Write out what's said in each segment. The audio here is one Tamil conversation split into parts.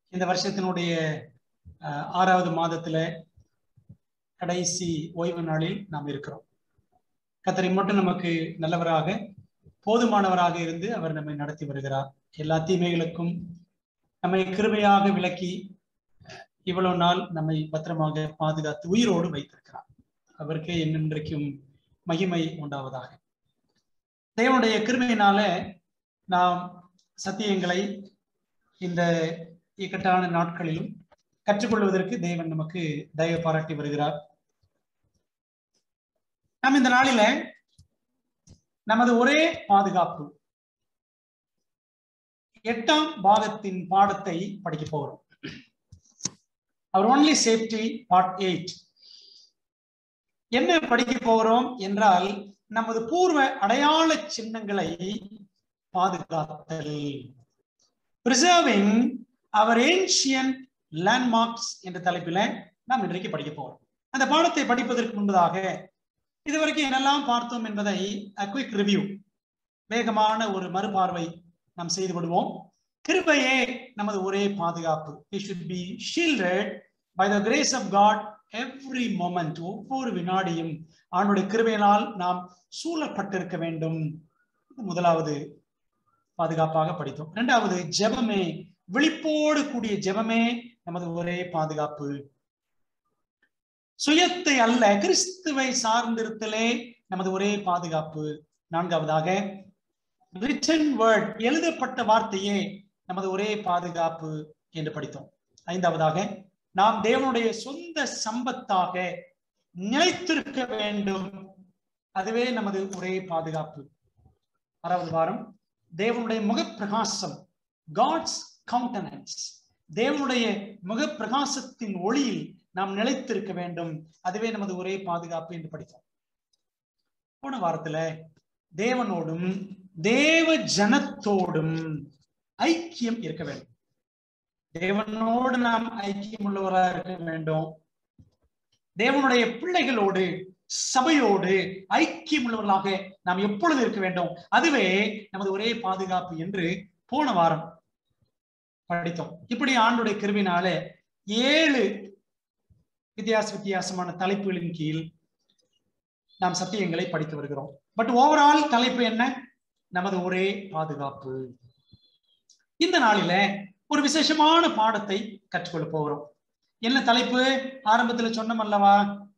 இந்த வருஷத்தினுடைய அஹ், ஆறாவது மாதத்துல கடைசி ஓய்வு நாளில் நாம் இருக்கிறோம் கத்தரை மட்டும் நமக்கு நல்லவராக போதுமானவராக இருந்து அவர் நம்மை நடத்தி வருகிறார் எல்லா தீமைகளுக்கும் நம்மை கிருபையாக விலக்கி இவ்வளவு நாள் நம்மை பத்திரமாக பாதுகாத்து உயிரோடு வைத்திருக்கிறார் அவருக்கே என்னென்றைக்கும் மகிமை உண்டாவதாக தேவனுடைய கிருமையினால நாம் சத்தியங்களை இந்த இக்கட்டான நாட்களிலும் கற்றுக்கொள்வதற்கு தேவன் நமக்கு தயவு பாராட்டி வருகிறார் நாம் இந்த நாளில நமது ஒரே பாதுகாப்பு எட்டாம் பாகத்தின் பாடத்தை படிக்க போகிறோம் our only safety part eight என்ன படிக்க போகிறோம் என்றால் நமது பூர்வ அடையாள சின்னங்களை பாதுகாத்தல் பிரிசர்விங் அவர் ஏன்ஷியன் லேண்ட்மார்க்ஸ் என்ற தலைப்பில நாம் இன்றைக்கு படிக்க போறோம் அந்த பாடத்தை படிப்பதற்கு முன்பதாக இதுவரைக்கும் என்னெல்லாம் பார்த்தோம் என்பதை குயிக் ரிவ்யூ வேகமான ஒரு மறுபார்வை நாம் செய்து விடுவோம் கிருபையே நமது ஒரே பாதுகாப்பு we should be shielded by the grace of god every moment ஒவ்வொரு வினாடியும் ஆண்டுடைய கிருபையினால் நாம் சூழப்பட்டிருக்க வேண்டும் இது முதலாவது பாதுகாப்பாக படித்தோம் இரண்டாவது ஜெபமே விழிப்போடு கூடிய ஜெபமே நமது ஒரே பாதுகாப்பு சுயத்தை அல்ல கிறிஸ்துவை சார்ந்திருத்தலே நமது ஒரே பாதுகாப்பு நான்காவதாக ரிட்டன் வேர்ட் எழுதப்பட்ட வார்த்தையே நமது ஒரே பாதுகாப்பு என்று படித்தோம் ஐந்தாவதாக நாம் தேவனுடைய சொந்த சம்பத்தாக நிலைத்திருக்க வேண்டும் அதுவே நமது ஒரே பாதுகாப்பு ஆறாவது வாரம் தேவனுடைய முகப்பிரகாசம் காட்ஸ் கவுண்டனன்ஸ் தேவனுடைய முகப்பிரகாசத்தின் ஒளியில் நாம் நிலைத்திருக்க வேண்டும் அதுவே நமது ஒரே பாதுகாப்பு என்று படித்தோம் போன வாரத்துல தேவனோடும் தேவ ஜனத்தோடும் ஐக்கியம் இருக்க வேண்டும் தேவனோடு நாம் ஐக்கியம் உள்ளவராக இருக்க வேண்டும் தேவனுடைய பிள்ளைகளோடு சபையோடு ஐக்கியம் உள்ளவர்களாக நாம் எப்பொழுது இருக்க வேண்டும் அதுவே நமது ஒரே பாதுகாப்பு என்று போன வாரம் படித்தோம் இப்படி ஆண்டுடைய கிருவினால ஏழு வித்தியாச வித்தியாசமான தலைப்புகளின் கீழ் நாம் சத்தியங்களை படித்து வருகிறோம் பட் ஓவரால் தலைப்பு என்ன நமது ஒரே பாதுகாப்பு இந்த நாளில ஒரு விசேஷமான பாடத்தை கற்றுக்கொள்ள போகிறோம் என்ன தலைப்பு ஆரம்பத்தில் சொன்னோம் அல்லவா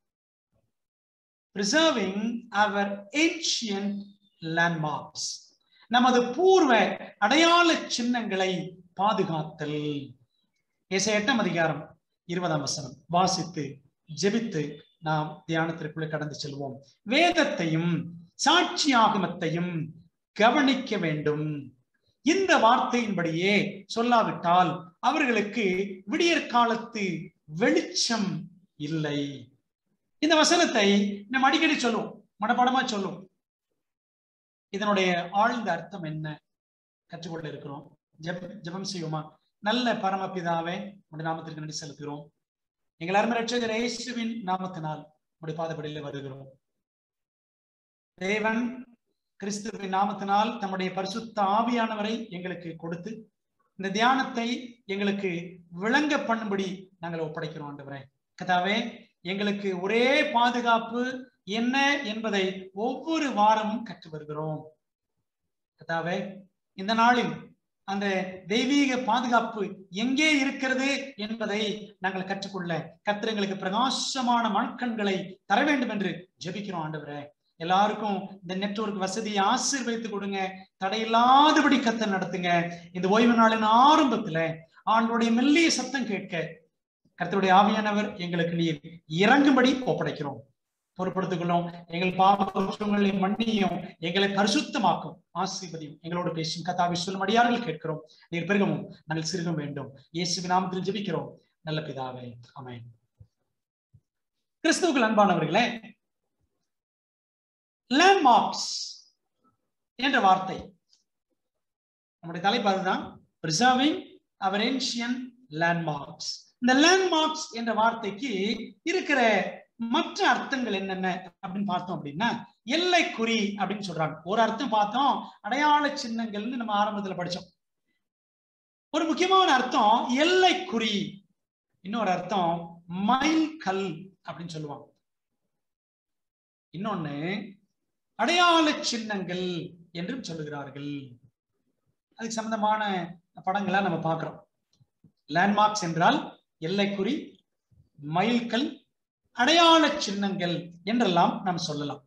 ப்ரிசர்விங் அவர் ஏன்ஷியன்ட் லேண்ட்மார்க்ஸ் நமது பூர்வ அடையாள சின்னங்களை பாதுகாத்தல் ஏச எட்டாம் அதிகாரம் இருபதாம் வசனம் வாசித்து ஜெபித்து நாம் தியானத்திற்குள்ளே கடந்து செல்வோம் வேதத்தையும் சாட்சி ஆகமத்தையும் கவனிக்க வேண்டும் இந்த வார்த்தையின்படியே சொல்லாவிட்டால் அவர்களுக்கு விடியற் காலத்து வெளிச்சம் இல்லை இந்த வசனத்தை நம்ம அடிக்கடி சொல்லுவோம் மனப்படமா சொல்லும் இதனுடைய ஆழ்ந்த அர்த்தம் என்ன கற்றுக்கொள்ள இருக்கிறோம் ஜெப ஜெபம் செய்வோமா நல்ல பரமபிதாவே உடைய நாமத்திற்கு நன்றி செலுத்துகிறோம் எங்கள் அருமை ரட்சகர் இயேசுவின் நாமத்தினால் உடைய பாதப்படியில் வருகிறோம் தேவன் கிறிஸ்துவின் நாமத்தினால் தம்முடைய பரிசுத்த ஆவியானவரை எங்களுக்கு கொடுத்து இந்த தியானத்தை எங்களுக்கு விளங்க பண்ணும்படி நாங்கள் ஒப்படைக்கிறோம் ஆண்டவரே கதாவே எங்களுக்கு ஒரே பாதுகாப்பு என்ன என்பதை ஒவ்வொரு வாரமும் கற்று வருகிறோம் கதாவே இந்த நாளில் அந்த தெய்வீக பாதுகாப்பு எங்கே இருக்கிறது என்பதை நாங்கள் கற்றுக்கொள்ள கத்திர எங்களுக்கு பிரகாசமான மண்கண்களை தர வேண்டும் என்று ஜெபிக்கிறோம் ஆண்டவரே எல்லாருக்கும் இந்த நெட்வொர்க் வசதியை ஆசீர்வதித்து கொடுங்க தடையில்லாதபடி கத்த நடத்துங்க இந்த ஓய்வு நாளின் ஆரம்பத்துல ஆண்டோடைய மெல்லிய சத்தம் கேட்க கர்த்தருடைய ஆவியானவர் எங்களுக்கு நீர் இறங்கும்படி ஒப்படைக்கிறோம் பொறுப்படுத்திக் கொள்ளும் எங்கள் பாவங்களை மன்னியும் எங்களை பரிசுத்தமாக்கும் ஆசீர்வதியும் எங்களோடு பேசும் கதாவை சொல்லும் அடியார்கள் கேட்கிறோம் நீர் பெருகவும் நாங்கள் சிறுகம் வேண்டும் இயேசுவின் நாமத்தில் ஜெபிக்கிறோம் நல்ல பிதாவே அமேன் கிறிஸ்துவுக்கு அன்பானவர்களே லேண்ட்மார்க்ஸ் என்ற வார்த்தை நம்முடைய தலைப்பு அதுதான் பிரிசர்விங் அவர் ஏன்ஷியன் லேண்ட்மார்க்ஸ் இந்த லேண்ட்மார்க்ஸ் என்ற வார்த்தைக்கு இருக்கிற மற்ற அர்த்தங்கள் என்னென்ன அப்படின்னு பார்த்தோம் அப்படின்னா எல்லை குறி அப்படின்னு சொல்றாங்க ஒரு அர்த்தம் பார்த்தோம் அடையாள சின்னங்கள்னு நம்ம ஆரம்பத்துல படிச்சோம் ஒரு முக்கியமான அர்த்தம் எல்லை குறி இன்னொரு அர்த்தம் மைல் கல் அப்படின்னு சொல்லுவாங்க இன்னொன்னு அடையாள சின்னங்கள் என்றும் சொல்லுகிறார்கள் அதுக்கு சம்பந்தமான படங்களா நம்ம பார்க்கிறோம் லேண்ட்மார்க்ஸ் என்றால் எல்லைக்குறி மைல்கல் அடையாள சின்னங்கள் என்றெல்லாம் நாம் சொல்லலாம்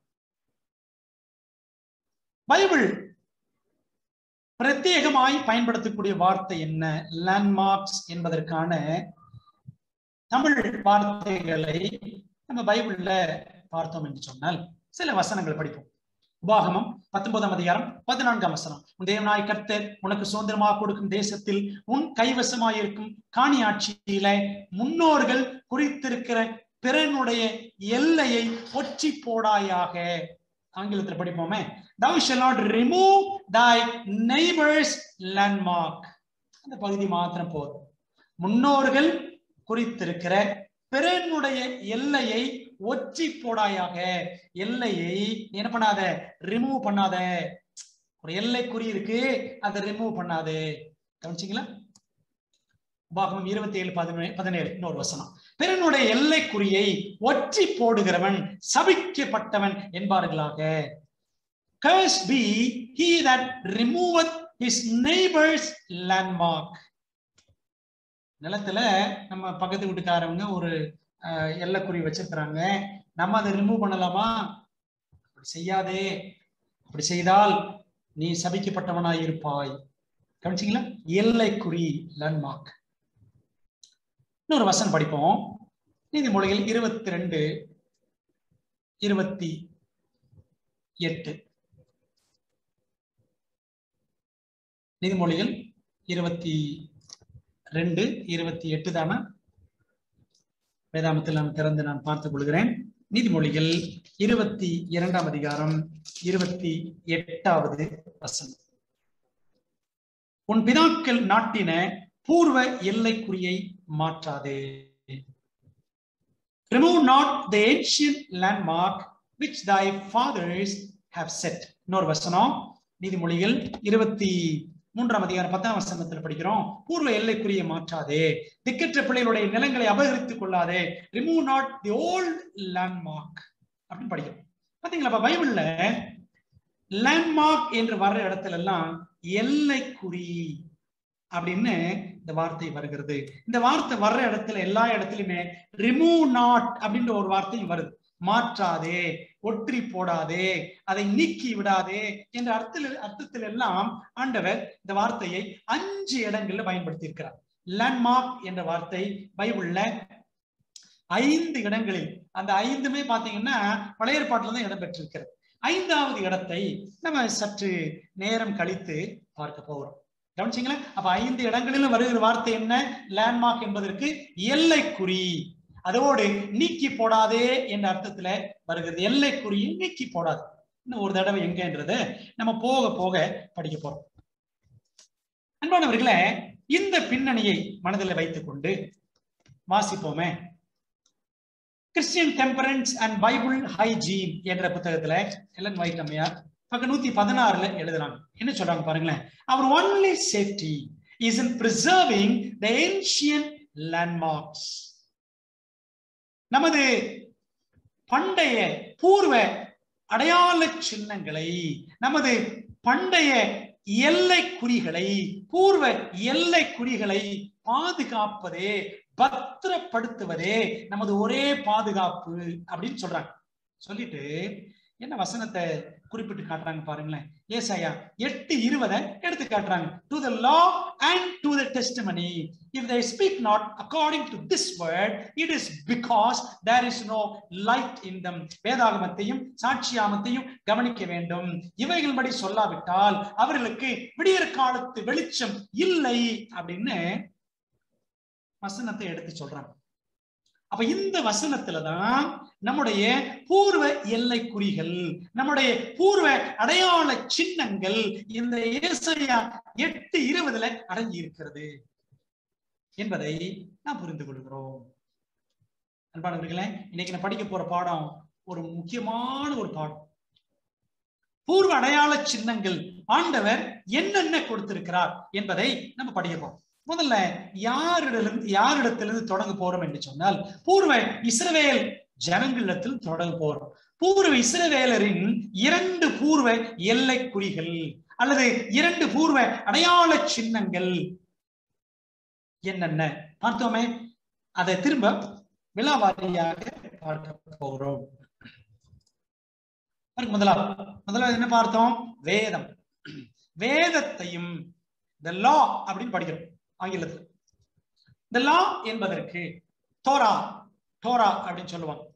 பைபிள் பிரத்யேகமாய் பயன்படுத்தக்கூடிய வார்த்தை என்ன லேண்ட்மார்க்ஸ் என்பதற்கான தமிழ் வார்த்தைகளை நம்ம பைபிள்ல பார்த்தோம் என்று சொன்னால் சில வசனங்கள் படிப்போம் உபாகமம் பத்தொன்பதாம் அதிகாரம் பதினான்காம் வசனம் உன் தேவனாய் கர்த்தர் உனக்கு சுதந்திரமாக கொடுக்கும் தேசத்தில் உன் கைவசமாயிருக்கும் காணி ஆட்சியில முன்னோர்கள் குறித்திருக்கிற பிறனுடைய எல்லையை ஒற்றி போடாயாக ஆங்கிலத்தில் படிப்போமே thou shall not remove thy neighbor's landmark அந்த பகுதி மாத்திரம் போதும் முன்னோர்கள் குறித்திருக்கிற பிறனுடைய எல்லையை ஒற்றி போடாயாக எல்லையை என்ன பண்ணாத ரிமூவ் பண்ணாத ஒரு எல்லை குறி இருக்கு அதை ரிமூவ் பண்ணாது கவனிச்சிங்களா உபாகமம் இருபத்தி ஏழு பதினேழு பதினேழு இன்னொரு வசனம் பிறனுடைய எல்லை குறியை ஒற்றி போடுகிறவன் சபிக்கப்பட்டவன் என்பார்களாக curse be he that removeth his neighbor's landmark நிலத்துல நம்ம பக்கத்து வீட்டுக்காரவங்க ஒரு எல்லைக்குறி வச்சிருக்கிறாங்க நம்ம அதை ரிமூவ் பண்ணலாமா அப்படி செய்யாதே அப்படி செய்தால் நீ சபிக்கப்பட்டவனாய் இருப்பாய் கவனிச்சிங்களா எல்லைக்குறி லேண்ட்மார்க் இன்னொரு வசனம் படிப்போம் நீதிமொழிகள் இருபத்தி ரெண்டு இருபத்தி எட்டு நீதிமொழிகள் இருபத்தி ரெண்டு இருபத்தி எட்டு தானே வேதாமத்தில் நான் திறந்து நான் பார்த்துக் கொள்கிறேன் நீதிமொழிகள் இருபத்தி இரண்டாம் அதிகாரம் இருபத்தி எட்டாவது வசனம் உன் பிதாக்கள் நாட்டின பூர்வ எல்லைக்குறியை மாற்றாதே remove not the ancient landmark which thy fathers have set இன்னொரு வசனம் நீதிமொழிகள் இருபத்தி மூன்றாம் அதிகாரம் பத்தாம் வசனத்தில் படிக்கிறோம் பூர்வ எல்லைக்குரிய மாற்றாதே திக்கற்ற பிள்ளைகளுடைய நிலங்களை அபகரித்துக் கொள்ளாதே remove not the old landmark அப்படின்னு படிக்கிறோம் பாத்தீங்களா பைபிள்ல லேண்ட்மார்க் என்று வர்ற இடத்துல எல்லாம் எல்லைக்குறி அப்படின்னு இந்த வார்த்தை வருகிறது இந்த வார்த்தை வர்ற இடத்துல எல்லா இடத்துலயுமே ரிமூவ் நாட் அப்படின்ற ஒரு வார்த்தையும் வருது மாற்றாதே ஒற்றி போடாதே அதை நீக்கி விடாதே என்ற அர்த்தத்தில் அர்த்தத்தில் எல்லாம் ஆண்டவர் இந்த வார்த்தையை அஞ்சு இடங்கள்ல பயன்படுத்தி இருக்கிறார் லேண்ட்மார்க் என்ற வார்த்தை பைபிள்ல ஐந்து இடங்களில் அந்த ஐந்துமே பாத்தீங்கன்னா பழைய ஏற்பாட்டுல தான் இடம்பெற்றிருக்கிறது ஐந்தாவது இடத்தை நம்ம சற்று நேரம் கழித்து பார்க்க போகிறோம் கவனிச்சிங்களா அப்ப ஐந்து இடங்களிலும் வருகிற வார்த்தை என்ன லேண்ட்மார்க் என்பதற்கு எல்லைக்குறி அதோடு நீக்கி போடாதே என்ற அர்த்தத்துல வருகிறது எல்லைக்குறியை நீக்கி போடாது இன்னும் ஒரு தடவை எங்கன்றத நம்ம போக போக படிக்க போறோம் அன்பானவர்களே இந்த பின்னணியை மனதில் வைத்துக் கொண்டு வாசிப்போமே Christian temperance and Bible hygiene என்ற புத்தகத்துல எலன் வைட் அம்மையார் பக்கம் நூத்தி பதினாறுல எழுதுறாங்க என்ன சொல்றாங்க பாருங்களேன் our only safety is in preserving the ancient landmarks நமது பண்டைய பூர்வ அடையாள சின்னங்களை நமது பண்டைய எல்லை குறிகளை பூர்வ எல்லை குறிகளை பாதுகாப்பதே பத்திரப்படுத்துவதே நமது ஒரே பாதுகாப்பு அப்படின்னு சொல்றாங்க சொல்லிட்டு என்ன வசனத்தை குறிப்பிட்டு காட்டுறாங்க பாருங்களேன் ஏசாயா எட்டு இருபதை எடுத்து காட்டுறாங்க to the law and to the testimony if they speak not according to this word it is because there is no light in them வேதாகமத்தையும் சாட்சியாமத்தையும் கவனிக்க வேண்டும் இவைகள் படி சொல்லாவிட்டால் அவர்களுக்கு விடியற் காலத்து வெளிச்சம் இல்லை அப்படின்னு வசனத்தை எடுத்து சொல்றாங்க அப்ப இந்த வசனத்துலதான் நம்முடைய பூர்வ எல்லை குறிகள் நம்முடைய பூர்வ அடையாள சின்னங்கள் இந்த ஏசையா எட்டு இருபதுல அடங்கி இருக்கிறது என்பதை நாம் புரிந்து கொள்கிறோம் அன்பானவர்களே இன்னைக்கு நான் படிக்க போற பாடம் ஒரு முக்கியமான ஒரு பாடம் பூர்வ அடையாள சின்னங்கள் ஆண்டவர் என்னென்ன கொடுத்திருக்கிறார் என்பதை நம்ம படிக்க போறோம் முதல்ல யாரிடமிருந்து யாரிடத்திலிருந்து தொடங்க போறோம் என்று சொன்னால் பூர்வ இஸ்ரவேல் ஜனங்களிடத்தில் தொடங்க போறோம் பூர்வ இஸ்ரவேலரின் இரண்டு பூர்வ எல்லை குறிகள் அல்லது இரண்டு பூர்வ அடையாள சின்னங்கள் என்னென்ன பார்த்தோமே அதை திரும்ப விழாவாரியாக பார்க்க போகிறோம் முதலாவது முதலாவது என்ன பார்த்தோம் வேதம் வேதத்தையும் த லா அப்படின்னு படிக்கிறோம் ஆங்கிலத்தில் இந்த லா என்பதற்கு தோரா தோரா அப்படின்னு சொல்லுவாங்க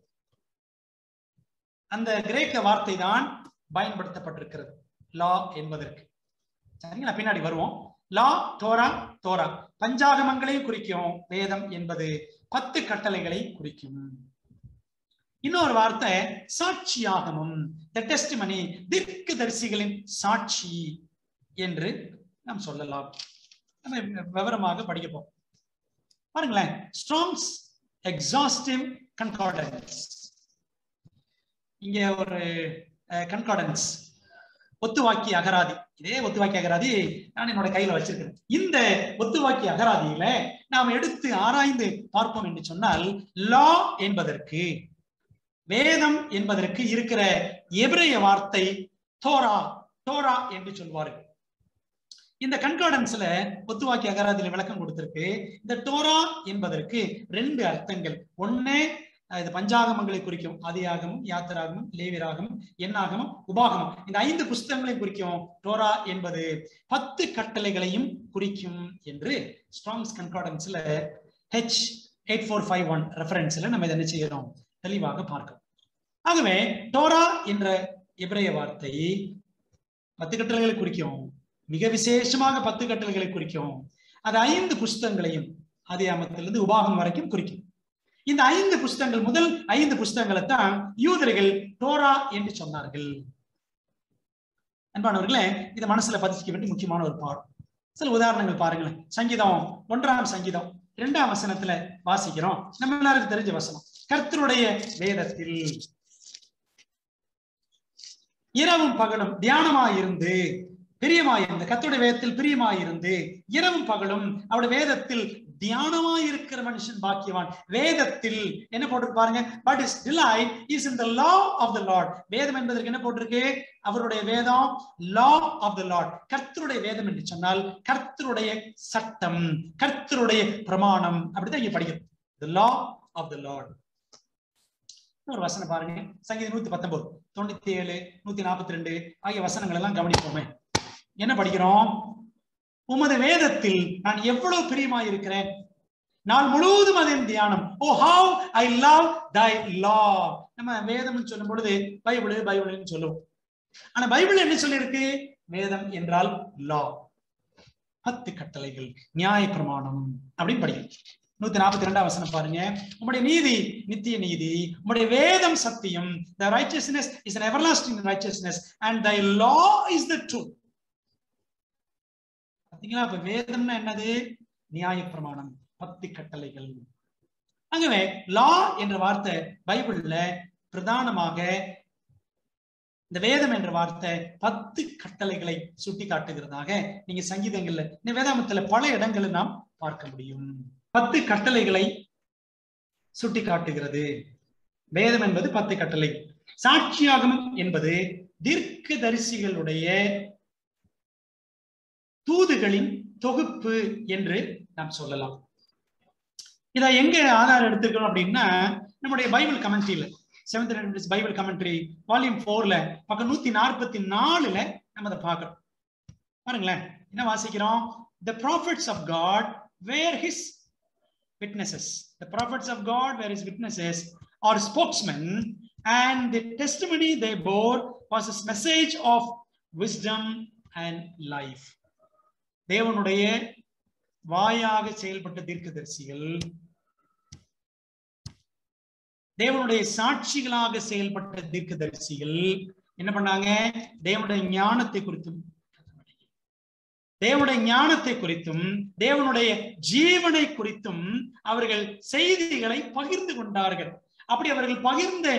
அந்த கிரேக்க வார்த்தை தான் பயன்படுத்தப்பட்டிருக்கிறது லா என்பதற்கு சரிங்களா பின்னாடி வருவோம் லா தோரா தோரா பஞ்சாகமங்களையும் குறிக்கும் வேதம் என்பது பத்து கட்டளைகளை குறிக்கும் இன்னொரு வார்த்தை சாட்சியாகமும் த டெஸ்டிமனி திக்கு தரிசிகளின் சாட்சி என்று நாம் சொல்லலாம் நம்ம விவரமாக படிக்கப்போம் பாருங்களேன் ஸ்ட்ராங்ஸ் எக்ஸாஸ்டிவ் கன்கார்டன்ஸ் இங்க ஒரு கன்கார்டன்ஸ் ஒத்துவாக்கி அகராதி இதே ஒத்துவாக்கி அகராதி நான் என்னோட கையில வச்சிருக்கிறேன் இந்த ஒத்துவாக்கி அகராதியில நாம் எடுத்து ஆராய்ந்து பார்ப்போம் என்று சொன்னால் லா என்பதற்கு வேதம் என்பதற்கு இருக்கிற எபிரைய வார்த்தை தோரா தோரா என்று சொல்வார்கள் இந்த கன்கார்டன்ஸ்ல ஒத்துவாக்கி அகராதியில விளக்கம் கொடுத்திருக்கு இந்த டோரா என்பதற்கு ரெண்டு அர்த்தங்கள் ஒண்ணு இது பஞ்சாகமங்களை குறிக்கும் ஆதியாகமும் யாத்திராகமும் லேவிராகமும் எண்ணாகமும் உபாகமம் இந்த ஐந்து புஸ்தகங்களை குறிக்கும் டோரா என்பது பத்து கட்டளைகளையும் குறிக்கும் என்று ஸ்ட்ராங்ஸ் கன்கார்டன்ஸ்ல H eight four five one ரெஃபரன்ஸ்ல நம்ம இதை என்ன செய்யறோம் தெளிவாக பார்க்கிறோம் ஆகவே டோரா என்ற எபிரைய வார்த்தை பத்து கட்டளைகளை குறிக்கும் மிக விசேஷமாக பத்து கட்டளைகளை குறிக்கும் அது ஐந்து புஸ்தகங்களையும் அதியாமத்திலிருந்து உபாகம் வரைக்கும் குறிக்கும் இந்த ஐந்து புஸ்தகங்கள் முதல் ஐந்து புஸ்தகங்களை தான் யூதர்கள் டோரா என்று சொன்னார்கள் அன்பானவர்களே இதை மனசுல பதிச்சிக்க வேண்டிய முக்கியமான ஒரு பாடம் சில உதாரணங்கள் பாருங்களேன் சங்கீதம் ஒன்றாம் சங்கீதம் இரண்டாம் வசனத்துல வாசிக்கிறோம் நம்ம எல்லாருக்கும் தெரிஞ்ச வசனம் கர்த்தருடைய வேதத்தில் இரவும் பகலும் தியானமாயிருந்து பிரியமாயிருந்து கத்துடைய வேதத்தில் பிரியமாயிருந்து இரவும் பகலும் அவருடைய வேதத்தில் தியானமாய் இருக்கிற மனுஷன் பாக்கியவான் வேதத்தில் என்ன போட்டு பாருங்க but his delight is in the law of the Lord வேதம் என்பதற்கு என்ன போட்டிருக்கு அவருடைய வேதம் லா ஆஃப் த லார்ட் கர்த்தருடைய வேதம் என்று சொன்னால் கர்த்தருடைய சட்டம் கர்த்தருடைய பிரமாணம் அப்படிதான் இங்க படிக்கிறது த லா ஆஃப் த லார்ட் ஒரு வசனம் பாருங்க சங்கீதம் நூத்தி பத்தொன்பது தொண்ணூத்தி ஏழு நூத்தி நாற்பத்தி ரெண்டு ஆகிய வசனங்கள் எல்லாம் கவனிப்போமே என்ன படிக்கிறோம் உமது வேதத்தில் நான் எவ்வளவு பிரியமா இருக்கிறேன் நாள் முழுவதும் அதன் தியானம் ஓ ஹவ் ஐ லவ் தை லா நம்ம வேதம்னு சொல்லும் பொழுது பைபிள் பைபிள்னு சொல்லுவோம் ஆனா பைபிள் என்ன சொல்லியிருக்கு வேதம் என்றால் லா பத்து கட்டளைகள் நியாய பிரமாணம் அப்படின்னு படிக்கிறோம் நூத்தி நாற்பத்தி ரெண்டாம் வசனம் பாருங்க உங்களுடைய நீதி நித்திய நீதி உங்களுடைய வேதம் சத்தியம் the righteousness is an everlasting righteousness and thy law is the truth பாத்தீங்களா அப்ப வேதம்னா என்னது நியாய பிரமாணம் பத்து கட்டளைகள் ஆகவே லா என்ற வார்த்தை பைபிள்ல பிரதானமாக இந்த வேதம் என்ற வார்த்தை பத்து கட்டளைகளை சுட்டி காட்டுகிறதாக நீங்க சங்கீதங்கள்ல இந்த வேதாமத்துல பல இடங்களில் நாம் பார்க்க முடியும் பத்து கட்டளைகளை சுட்டி காட்டுகிறது வேதம் என்பது பத்து கட்டளை சாட்சியாகமம் என்பது தீர்க்க தரிசிகளுடைய தூதுகளின் தொகுப்பு என்று நாம் சொல்லலாம் இதை எங்க ஆதாரம் எடுத்துக்கணும் அப்படின்னா நம்முடைய பைபிள் கமெண்ட்ரியில செவன்த் பைபிள் கமெண்ட்ரி வால்யூம் போர்ல பக்கம் நூத்தி நாற்பத்தி நாலுல நம்ம அதை பார்க்கிறோம் பாருங்களேன் என்ன வாசிக்கிறோம் the prophets of God where his witnesses. The prophets of God were his witnesses or spokesmen, and the testimony they bore was his message of wisdom and life. தேவனுடைய வாயாக செயல்பட்ட தீர்க்கதரிசிகள் தேவனுடைய சாட்சிகளாக செயல்பட்ட தீர்க்கதரிசிகள் என்ன பண்ணாங்க தேவனுடைய ஞானத்தை குறித்தும் தேவனுடைய ஞானத்தை குறித்தும் தேவனுடைய ஜீவனை குறித்தும் அவர்கள் செய்திகளை பகிர்ந்து கொண்டார்கள் அப்படி அவர்கள் பகிர்ந்த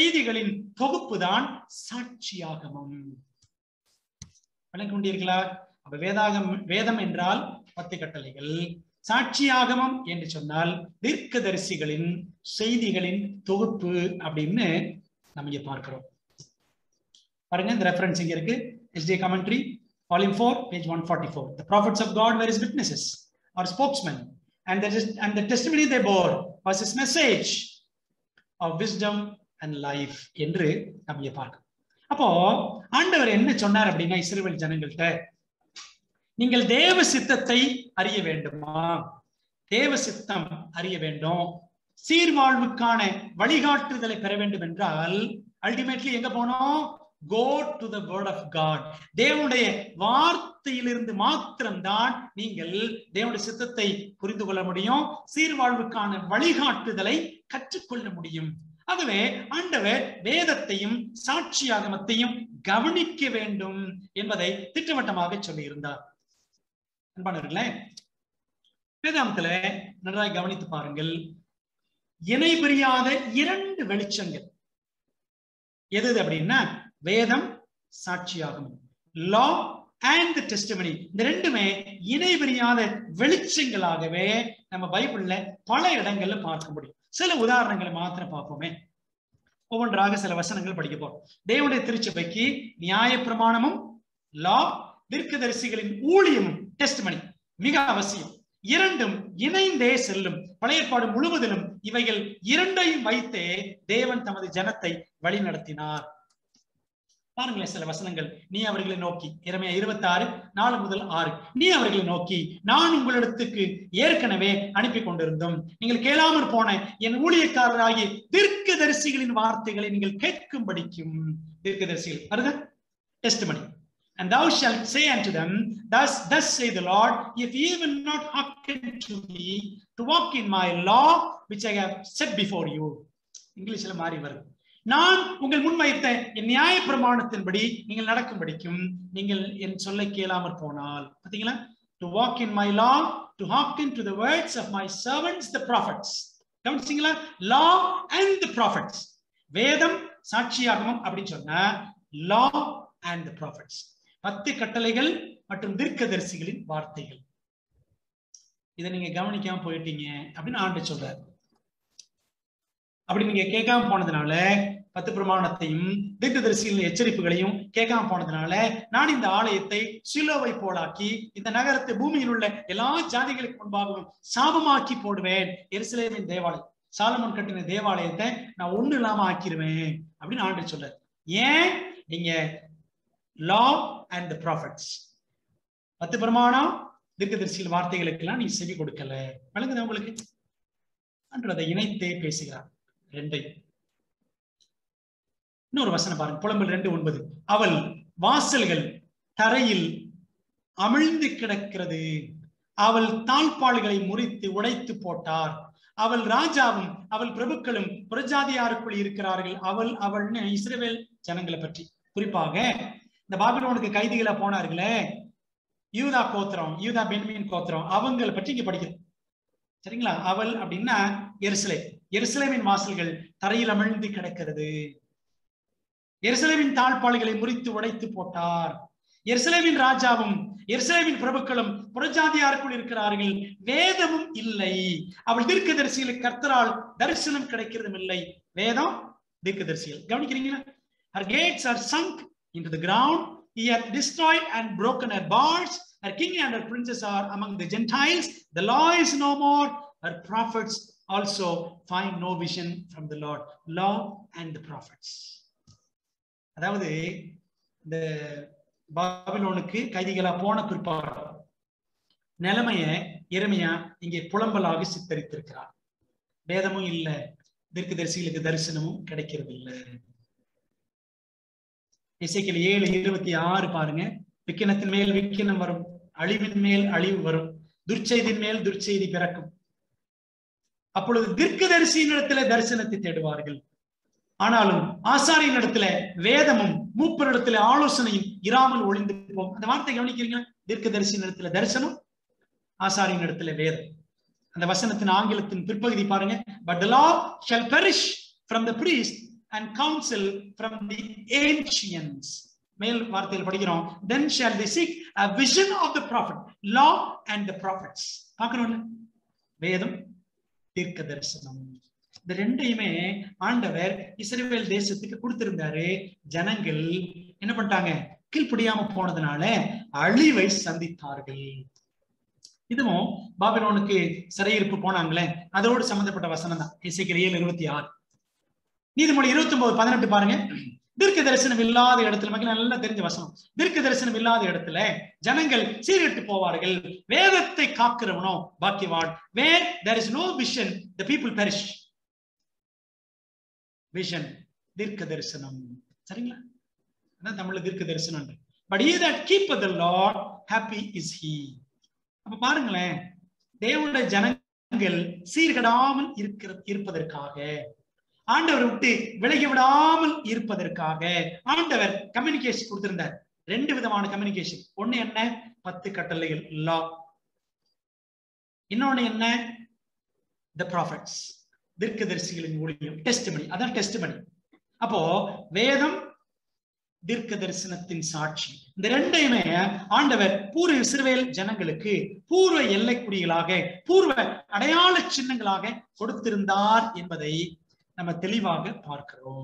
செய்திகளின் தொகுப்பு தான் சாட்சியாகமம் விளங்க கொண்டீர்களா அப்ப வேதாகம் வேதம் என்றால் பத்து கட்டளைகள் சாட்சியாகமம் என்று சொன்னால் தீர்க்கதரிசிகளின் செய்திகளின் தொகுப்பு அப்படின்னு நம்ம இங்க பார்க்கிறோம் பாருங்க இந்த ரெஃபரன்ஸ் இங்க இருக்கு SD commentary volume four page one forty four the prophets of God where his witnesses are spokesmen and and the testimony they bore was his message of wisdom and life என்று நம்ம இங்க பார்க்கணும் அப்போ ஆண்டவர் என்ன சொன்னார் அப்படின்னா இஸ்ரேல் ஜனங்கள்கிட்ட நீங்கள் தேவ சித்தத்தை அறிய வேண்டுமா தேவ சித்தம் அறிய வேண்டும் சீர்வாழ்வுக்கான வழிகாட்டுதலை பெற வேண்டும் என்றால் அல்டிமேட்லி எங்க போனோம் go to the word of God தேவனுடைய வார்த்தையிலிருந்து மாத்திரம்தான் நீங்கள் தேவனுடைய சித்தத்தை புரிந்து கொள்ள முடியும் சீர்வாழ்வுக்கான வழிகாட்டுதலை கற்றுக்கொள்ள முடியும் ஆகவே ஆண்டவர் வேதத்தையும் சாட்சியாகமத்தையும் கவனிக்க வேண்டும் என்பதை திட்டவட்டமாக சொல்லியிருந்தார் அன்பானவர்களே வேதாந்தத்துல நன்றாய் கவனித்து பாருங்கள் இணை பிரியாத இரண்டு வெளிச்சங்கள் எது அப்படின்னா வேதம் சாட்சியாகும் லா அண்ட் டெஸ்டமனி இந்த ரெண்டுமே இணை பிரியாத வெளிச்சங்களாகவே நம்ம பைபிள்ல பல இடங்கள்ல பார்க்க முடியும் சில உதாரணங்களை மாத்திரம் பார்ப்போமே ஒவ்வொன்றாக சில வசனங்கள் படிக்க போறோம் தேவனுடைய திருச்சபைக்கு நியாய பிரமாணமும் லா தீர்க்கதரிசிகளின் ஊழியமும் டெஸ்ட்மணி மிக அவசியம் இரண்டும் இணைந்தே செல்லும் பழையற்பாடு முழுவதிலும் இவைகள் இரண்டையும் வைத்தே தேவன் தமது ஜனத்தை வழி நடத்தினார் பாருங்களேன் சில வசனங்கள் நீ அவர்களை நோக்கி இறமையா இருபத்தி ஆறு நாலு முதல் ஆறு நீ அவர்களை நோக்கி நான் உங்களிடத்துக்கு ஏற்கனவே அனுப்பி கொண்டிருந்தோம் நீங்கள் கேளாமற் போன என் ஊழியக்காரராகிய தீர்க்கதரிசிகளின் வார்த்தைகளை நீங்கள் கேட்கும்படிக்கும் தீர்க்கதரிசிகள் வருக testimony And thou shalt say unto them, Thus, thus say the Lord, if ye will not hearken to me to walk in my law, which I have set before you. இங்கிலீஷ்ல மாறி வருது நான் உங்கள் முன் வைத்த என் நியாய பிரமாணத்தின்படி நீங்கள் நடக்கும்படிக்கும் நீங்கள் என் சொல்லை கேளாமற் போனால் பாத்தீங்களா to walk in my law to hearken to the words of my servants the prophets கவனிச்சிங்களா லா அண்ட் த ப்ராஃபட்ஸ் வேதம் சாட்சியாகமும் அப்படின்னு சொன்னா லா அண்ட் த ப்ராஃபட்ஸ் பத்து கட்டளைகள் மற்றும் தீர்க்கதரிசிகளின் வார்த்தைகள் இதை நீங்க கவனிக்காம போயிட்டீங்க அப்படின்னு ஆண்டு சொல்றாரு அப்படி நீங்க கேட்காம போனதுனால பத்து பிரமாணத்தையும் தீர்க்கதரிசிகளின் எச்சரிப்புகளையும் கேட்காம போனதுனால நான் இந்த ஆலயத்தை சிலோவை போலாக்கி இந்த நகரத்தை பூமியில் உள்ள எல்லா ஜாதிகளுக்கு முன்பாகவும் சாபமாக்கி போடுவேன் எருசலேமின் தேவாலயம் சாலமன் கட்டின தேவாலயத்தை நான் ஒண்ணு இல்லாம ஆக்கிருவேன் அப்படின்னு ஆண்டு சொல்றாரு ஏன் நீங்க லா அண்ட் த ப்ராஃபிட்ஸ் பத்து பிரமாணம் தீர்க்கதரிசியில் வார்த்தைகளுக்கெல்லாம் நீ செவி கொடுக்கல விளங்குது உங்களுக்கு அன்று அதை இணைத்தே பேசுகிறார் ரெண்டை இன்னொரு வசனம் பாருங்க புலம்பல் ரெண்டு ஒன்பது அவள் வாசல்கள் தரையில் அமிழ்ந்து கிடக்கிறது அவள் தாழ்பாள்களை முறித்து உடைத்து போட்டார் அவள் ராஜாவும் அவள் பிரபுக்களும் புரஜாதியாருக்குள் இருக்கிறார்கள் அவள் அவள்னு இஸ்ரேவேல் ஜனங்களை பற்றி குறிப்பாக இந்த பாபிலோனுக்கு கைதிகளை போனார்களே யூதா கோத்திரம் யூதா பென்மின் கோத்திரம் அவங்களை பற்றி இங்க படிக்கிறோம் சரிங்களா அவள் அப்படின்னா எருசலே எருசலேமின் வாசல்கள் தரையில் அமிழ்ந்து கிடக்கிறது எருசலேமின் தாழ்பாளைகளை முறித்து உடைத்து போட்டார் எருசலேமின் ராஜாவும் எருசலேமின் பிரபுக்களும் புறஜாதியாருக்குள் இருக்கிறார்கள் வேதமும் இல்லை அவள் தீர்க்கதரிசிகளுக்கு கர்த்தரால் தரிசனம் கிடைக்கிறதும் இல்லை வேதம் தீர்க்கதரிசிகள் கவனிக்கிறீங்களா her gates are sunk into the ground he hath destroyed and broken her bars her king and her princes are among the gentiles the law is no more her prophets also find no vision from the lord law and the prophets அதாவது இந்த பாபிலோனுக்கு கைதிகளா போன பிற்பாடு நிலைமைய எருமையா இங்கே புலம்பலாக சித்தரித்திருக்கிறார் வேதமும் இல்ல தீர்க்கதரிசிகளுக்கு தரிசனமும் கிடைக்கிறது இல்லை இசைக்கில் ஏழு இருபத்தி ஆறு பாருங்க விக்கினத்தின் மேல் விக்கினம் வரும் அழிவின் மேல் அழிவு வரும் துர்ச்செய்தின் மேல் துர்ச்செய்தி பிறக்கும் அப்பொழுது தீர்க்கதரிசியின் இடத்துல தரிசனத்தை தேடுவார்கள் ஆனாலும் ஆசாரியின் இடத்துல வேதமும் மூப்பரிடத்துல ஆலோசனையும் இராமல் ஒளிந்து போகும் அந்த வார்த்தை கவனிக்கிறீங்களா தீர்க்கதரிசியின் இடத்துல தரிசனம் ஆசாரியின் இடத்துல வேதம் அந்த வசனத்தின் ஆங்கிலத்தின் பிற்பகுதி பாருங்க but the law shall perish from the priest and counsel from the ancients மேல் வார்த்தையில் படிக்கிறோம் then shall they seek a vision of the prophet law and the prophets பார்க்கணும்ல வேதம் தீர்க்க தரிசனம் இந்த ரெண்டையுமே ஆண்டவர் இஸ்ரேல் தேசத்துக்கு கொடுத்திருந்தாரு ஜனங்கள் என்ன பண்ணிட்டாங்க கீழ்ப்படியாம போனதுனால அழிவை சந்தித்தார்கள் இதுவும் பாபிலோனுக்கு சிறையிருப்பு போனாங்களே அதோடு சம்பந்தப்பட்ட வசனம் தான் இசைக்கிற ஏழு இருபத்தி ஆறு நீதிமொழி இருபத்தி ஒன்பது பதினெட்டு பாருங்க தீர்க்க தரிசனம் இல்லாத இடத்துல மக்கள் நல்லா தெரிஞ்ச வசனம் தீர்க்க தரிசனம் இல்லாத இடத்துல ஜனங்கள் சீர்கெட்டு போவார்கள் வேதத்தை காக்கிறவனோ பாக்கியவான் where there is no vision the people perish vision தீர்க்க தரிசனம் சரிங்களா அதான் தமிழ்ல தீர்க்க தரிசனம் but he that keep the Lord happy is he அப்ப பாருங்களேன் தேவனுடைய ஜனங்கள் சீர்கடாமல் இருக்கிற இருப்பதற்காக ஆண்டவர் விட்டு விலகி விடாமல் இருப்பதற்காக ஆண்டவர் கம்யூனிகேஷன் கொடுத்திருந்தார் ரெண்டு விதமான கம்யூனிகேஷன் ஒண்ணு என்ன பத்து கட்டளைகள் லா இன்னொன்னு என்ன த ப்ராஃபிட்ஸ் தீர்க்கதரிசிகளின் ஊழியம் டெஸ்ட்மணி அதான் டெஸ்ட்மணி அப்போ வேதம் தீர்க்க தரிசனத்தின் சாட்சி இந்த ரெண்டையுமே ஆண்டவர் பூர்வ இஸ்ரவேல் ஜனங்களுக்கு பூர்வ எல்லைக்குடிகளாக பூர்வ அடையாள சின்னங்களாக கொடுத்திருந்தார் என்பதை நம்ம தெளிவாக பார்க்கிறோம்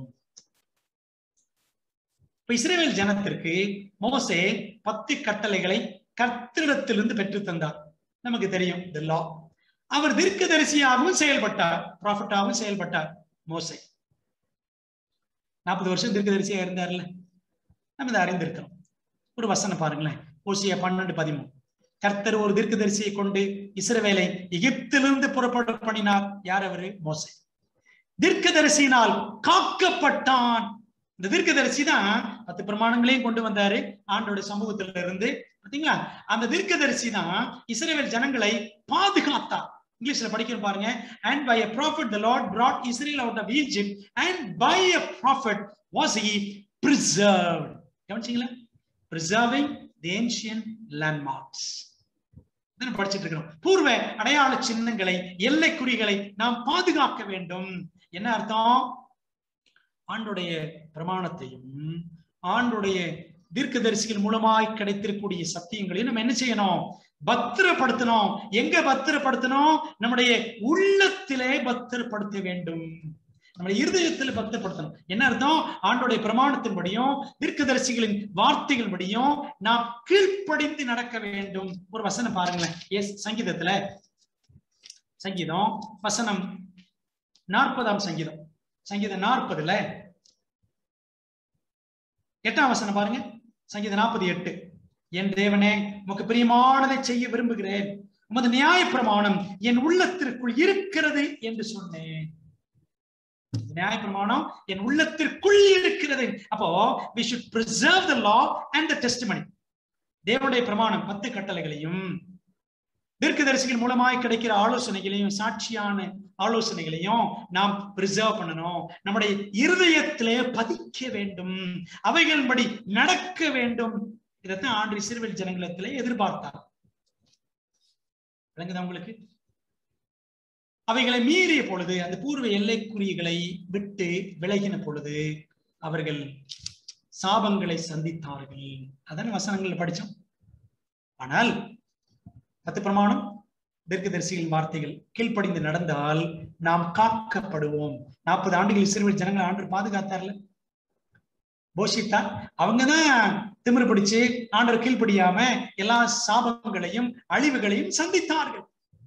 இப்ப இஸ்ரேல் ஜனத்திற்கு மோசே பத்து கட்டளைகளை கர்த்தரிடத்திலிருந்து பெற்று தந்தார் நமக்கு தெரியும் தி லா அவர் தீர்க்கதரிசியாகவும் செயல்பட்டார் ப்ராஃபிட்டாகவும் செயல்பட்டார் மோசே நாற்பது வருஷம் தீர்க்கதரிசியா இருந்தார்ல நம்ம இதை அறிந்திருக்கிறோம் ஒரு வசனம் பாருங்களேன் ஓசியா பன்னெண்டு பதிமூணு கர்த்தர் ஒரு தீர்க்கதரிசியை கொண்டு இஸ்ரவேலை எகிப்திலிருந்து புறப்பட பண்ணினார் யார் அவரு மோசே தீர்க்கதரிசியினால் காக்கப்பட்டான் இந்த தீர்க்கதரிசி தான் பத்து பிரமாணங்களையும் கொண்டு வந்தாரு ஆண்டோட சமூகத்துல இருந்து பாத்தீங்களா அந்த தீர்க்கதரிசி தான் இஸ்ரேல் ஜனங்களை பாதுகாத்தார் இங்கிலீஷ்ல படிக்கிறோம் பாருங்க and by a prophet the lord brought israel out of egypt and by a prophet was he preserved கவனிச்சீங்களா preserving the ancient landmarks படிச்சுட்டு இருக்கிறோம் பூர்வ அடையாள சின்னங்களை எல்லை குறிகளை நாம் பாதுகாக்க வேண்டும் என்ன அர்த்தம் ஆண்டுடைய பிரமாணத்தையும் ஆண்டுடைய தீர்க்கதரிசிகள் மூலமாய் கிடைத்திருக்கூடிய சத்தியங்களையும் நம்ம என்ன செய்யணும் பத்திரப்படுத்தணும் எங்க பத்திரப்படுத்தணும் நம்முடைய உள்ளத்திலே பத்திரப்படுத்த வேண்டும் நம்ம இருதயத்துல பத்திரப்படுத்தணும் என்ன அர்த்தம் ஆண்டோடைய பிரமாணத்தின்படியும் தீர்க்கதரிசிகளின் வார்த்தைகள் படியும் நாம் கீழ்ப்படிந்து நடக்க வேண்டும் ஒரு வசனம் பாருங்களேன் எஸ் சங்கீதத்துல சங்கீதம் வசனம் நாற்பதாம் சங்கீதம் சங்கீதம் நாற்பதுல எட்டாம் வசனம் பாருங்க சங்கீதம் நாற்பது எட்டு என் தேவனே உமக்கு பிரியமானதை செய்ய விரும்புகிறேன் உமது நியாய பிரமாணம் என் உள்ளத்திற்குள் இருக்கிறது என்று சொன்னேன் நியாய பிரமாணம் என் உள்ளத்திற்குள் இருக்கிறது அப்போ we should preserve the law and the testimony தேவனுடைய பிரமாணம் பத்து கட்டளைகளையும் தீர்க்கதரிசிகள் மூலமாய் கிடைக்கிற ஆலோசனைகளையும் சாட்சியான ஆலோசனைகளையும் நாம் பிரிசர்வ் பண்ணணும் நம்முடைய இருதயத்திலே பதிக்க வேண்டும் அவைகளின்படி நடக்க வேண்டும் இதைத்தான் ஆண்டு சிறுவில் ஜனங்களத்திலே எதிர்பார்த்தார் விளங்குதா உங்களுக்கு அவைகளை மீறிய பொழுது அந்த பூர்வ எல்லைக்குறிகளை விட்டு விலகின பொழுது அவர்கள் சாபங்களை சந்தித்தார்கள் அதான் வசனங்கள் படிச்சோம் ஆனால் பத்து பிரமாணம் தீர்க்கதரிசிகளின் வார்த்தைகள் கீழ்ப்படிந்து நடந்தால் நாம் காக்கப்படுவோம் நாற்பது ஆண்டுகள் சிறுவர் ஜனங்கள் ஆண்டு பாதுகாத்தார்ல போஷித்தார் அவங்கதான் திமிரு பிடிச்சு ஆண்டர் கீழ்ப்படியாம எல்லா சாபங்களையும் அழிவுகளையும் சந்தித்தார்கள்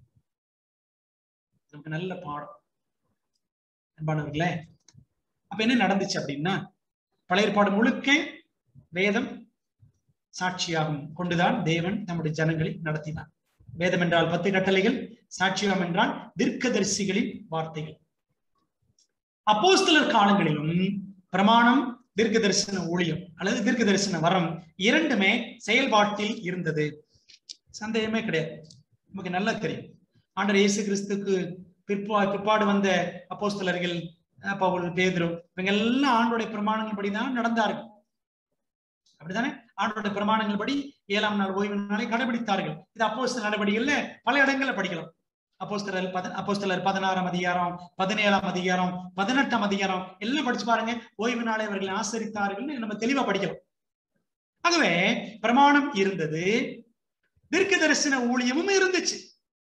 நமக்கு நல்ல பாடம் அன்பானவர்களே அப்ப என்ன நடந்துச்சு அப்படின்னா பழைய ஏற்பாடு முழுக்க வேதம் சாட்சியாகும் கொண்டுதான் தேவன் நம்முடைய ஜனங்களை நடத்தினார் வேதம் என்றால் பத்து கட்டளைகள் சாட்சியம் என்றால் தீர்க்கதரிசிகளின் வார்த்தைகள் அப்போஸ்தலர் காலங்களிலும் பிரமாணம் தீர்க்க தரிசன ஊழியம் அல்லது தீர்க்க தரிசன வரம் இரண்டுமே செயல்பாட்டில் இருந்தது சந்தேகமே கிடையாது நமக்கு நல்லா தெரியும் ஆண்டர் இயேசு கிறிஸ்துக்கு பிற்பா பிற்பாடு வந்த அப்போஸ்தலர்கள் பவுல் பேதுரு இவங்க எல்லாம் ஆண்டோடைய பிரமாணங்கள் படிதான் நடந்தார்கள் அப்படித்தானே ஆண்டோட பிரமாணங்கள் படி ஏழாம் நாள் ஓய்வு நாளை கடைபிடித்தார்கள் இது அப்போஸ்தல நடவடிக்கைகள்ல பல இடங்கள்ல படிக்கலாம் அப்போஸ்தலர் பத அப்போஸ்தலர் பதினாறாம் அதிகாரம் பதினேழாம் அதிகாரம் பதினெட்டாம் அதிகாரம் எல்லாம் படிச்சு பாருங்க ஓய்வு நாளை அவர்கள் ஆசரித்தார்கள் நம்ம தெளிவா படிக்கலாம் ஆகவே பிரமாணம் இருந்தது தீர்க்க தரிசன ஊழியமும் இருந்துச்சு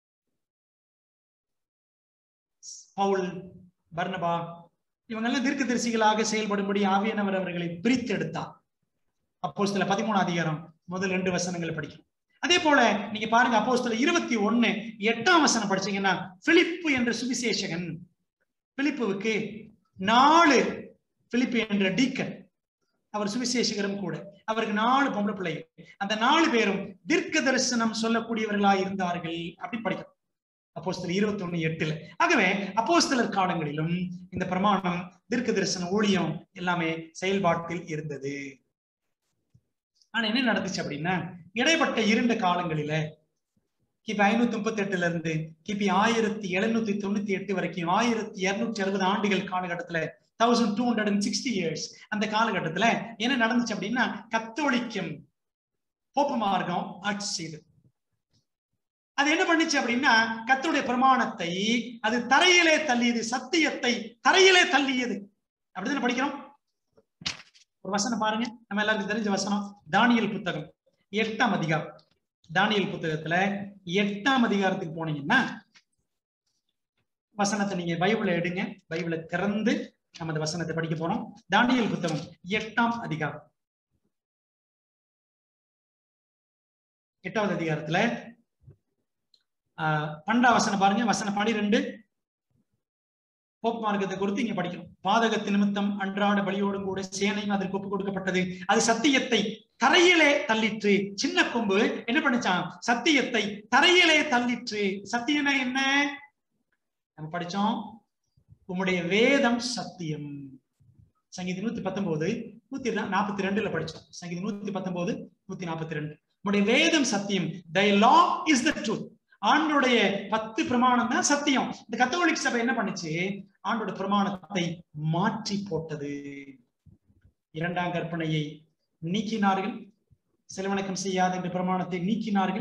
பவுல் பர்னபா இவங்க எல்லாம் தீர்க்க தரிசிகளாக செயல்படும்படி ஆவியானவர் அவர்களை பிரித்து எடுத்தார் அப்போ சில பதிமூணு அதிகாரம் முதல் ரெண்டு வசனங்கள் படிக்கும் அதே போல நீங்க பாருங்க அப்போ சில இருபத்தி ஒண்ணு எட்டாம் வசனம் படிச்சீங்கன்னா பிலிப்பு என்ற சுவிசேஷகன் பிலிப்புவுக்கு நாலு பிலிப்பு என்ற டீக்கன் அவர் சுவிசேஷகரும் கூட அவருக்கு நாலு பொம்பளை பிள்ளைகள் அந்த நாலு பேரும் தீர்க்க தரிசனம் சொல்லக்கூடியவர்களாய் இருந்தார்கள் அப்படி படிக்கும் அப்போஸ்தலர் இருபத்தி ஒண்ணு எட்டுல ஆகவே அப்போஸ்தலர் காலங்களிலும் இந்த பிரமாணம் தீர்க்க தரிசன ஊழியம் எல்லாமே செயல்பாட்டில் இருந்தது ஆனா என்ன நடந்துச்சு அப்படின்னா இடைப்பட்ட இரண்டு காலங்களில கிபி ஐநூத்தி முப்பத்தி எட்டுல இருந்து கிபி ஆயிரத்தி எழுநூத்தி தொண்ணூத்தி எட்டு வரைக்கும் ஆயிரத்தி இருநூற்றி அறுபது ஆண்டுகள் காலகட்டத்துல thousand two hundred and sixty years அந்த காலகட்டத்துல என்ன நடந்துச்சு அப்படின்னா கத்தோலிக்கம் போப்பு மார்க்கம் ஆட்சி செய்தது அது என்ன பண்ணுச்சு அப்படின்னா கத்தருடைய பிரமாணத்தை அது தரையிலே தள்ளியது சத்தியத்தை தரையிலே தள்ளியது அப்படிதானே படிக்கிறோம் ஒரு வசனம் பாருங்க நம்ம எல்லாருக்கும் தெரிஞ்ச வசனம் தானியல் புத்தகம் எட்டாம் அதிகாரம் தானியல் புத்தகத்துல எட்டாம் அதிகாரத்துக்கு போனீங்கன்னா வசனத்தை நீங்க பைபிளை எடுங்க பைபிளை திறந்து நம்ம அந்த வசனத்தை படிக்க போறோம் தானியல் புத்தகம் எட்டாம் அதிகாரம் எட்டாவது அதிகாரத்துல ஆஹ் பன்னெண்டாம் வசனம் பாருங்க வசனம் பனிரெண்டு போப் மார்க்கத்தை குறித்து இங்க படிக்கணும் பாதகத்து நிமித்தம் அன்றாட பலியோடும் கூட சேனையும் அதற்கு ஒப்பு கொடுக்கப்பட்டது அது சத்தியத்தை தரையிலே தள்ளிற்று சின்ன கொம்பு என்ன பண்ணுச்சான் சத்தியத்தை தரையிலே தள்ளிற்று சத்தியம்னா என்ன நம்ம படிச்சோம் உம்முடைய வேதம் சத்தியம் சங்கீதி நூத்தி பத்தொன்பது நூத்தி நாற்பத்தி ரெண்டுல படிச்சோம் சங்கீதி நூத்தி பத்தொன்பது நூத்தி நாற்பத்தி ரெண்டு உம்முடைய வேதம் சத்தியம் தை லா இஸ் த ட்ரூத் ஆண்டுடைய பத்து பிரமாணம் தான் சத்தியம் இந்த கத்தோலிக் சபை என்ன பண்ணுச்சு ஆண்டோட பிரமாணத்தை மாற்றி போட்டது இரண்டாம் கற்பனையை நீக்கினார்கள் செலவணக்கம் செய்யாத இந்த பிரமாணத்தை நீக்கினார்கள்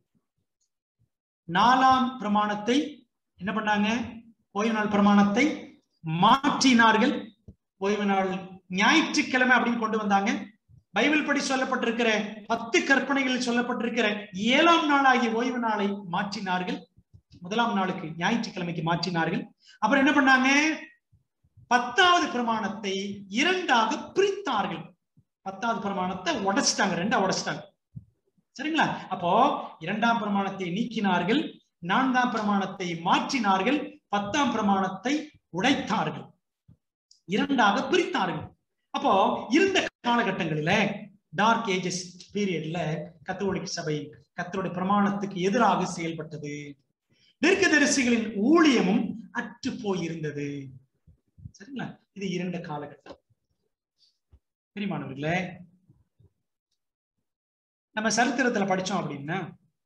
நாலாம் பிரமாணத்தை என்ன பண்ணாங்க ஓய்வு நாள் பிரமாணத்தை மாற்றினார்கள் ஓய்வு நாள் ஞாயிற்றுக்கிழமை அப்படின்னு கொண்டு வந்தாங்க பைபிள் படி சொல்லப்பட்டிருக்கிற பத்து கற்பனைகளில் சொல்லப்பட்டிருக்கிற ஏழாம் நாளாகிய ஓய்வு நாளை மாற்றினார்கள் முதலாம் நாளுக்கு ஞாயிற்றுக்கிழமைக்கு மாற்றினார்கள் அப்புறம் என்ன பண்ணாங்க பத்தாவது பிரமாணத்தை இரண்டாக பிரித்தார்கள் பத்தாவது பிரமாணத்தை உடைச்சிட்டாங்க ரெண்டா உடைச்சிட்டாங்க சரிங்களா அப்போ இரண்டாம் பிரமாணத்தை நீக்கினார்கள் நான்காம் பிரமாணத்தை மாற்றினார்கள் பத்தாம் பிரமாணத்தை உடைத்தார்கள் இரண்டாக பிரித்தார்கள் அப்போ இருந்த காலகட்டங்களில டார்க் ஏஜஸ் பீரியட்ல கத்தோலிக் சபை கத்தருடைய பிரமாணத்துக்கு எதிராக செயல்பட்டது தீர்க்கதரிசிகளின் ஊழியமும் அற்று போயிருந்தது சரிங்களா இது இரண்டு காலகட்டம் பிரிமானவர்களே நம்ம சரித்திரத்துல படிச்சோம் அப்படின்னா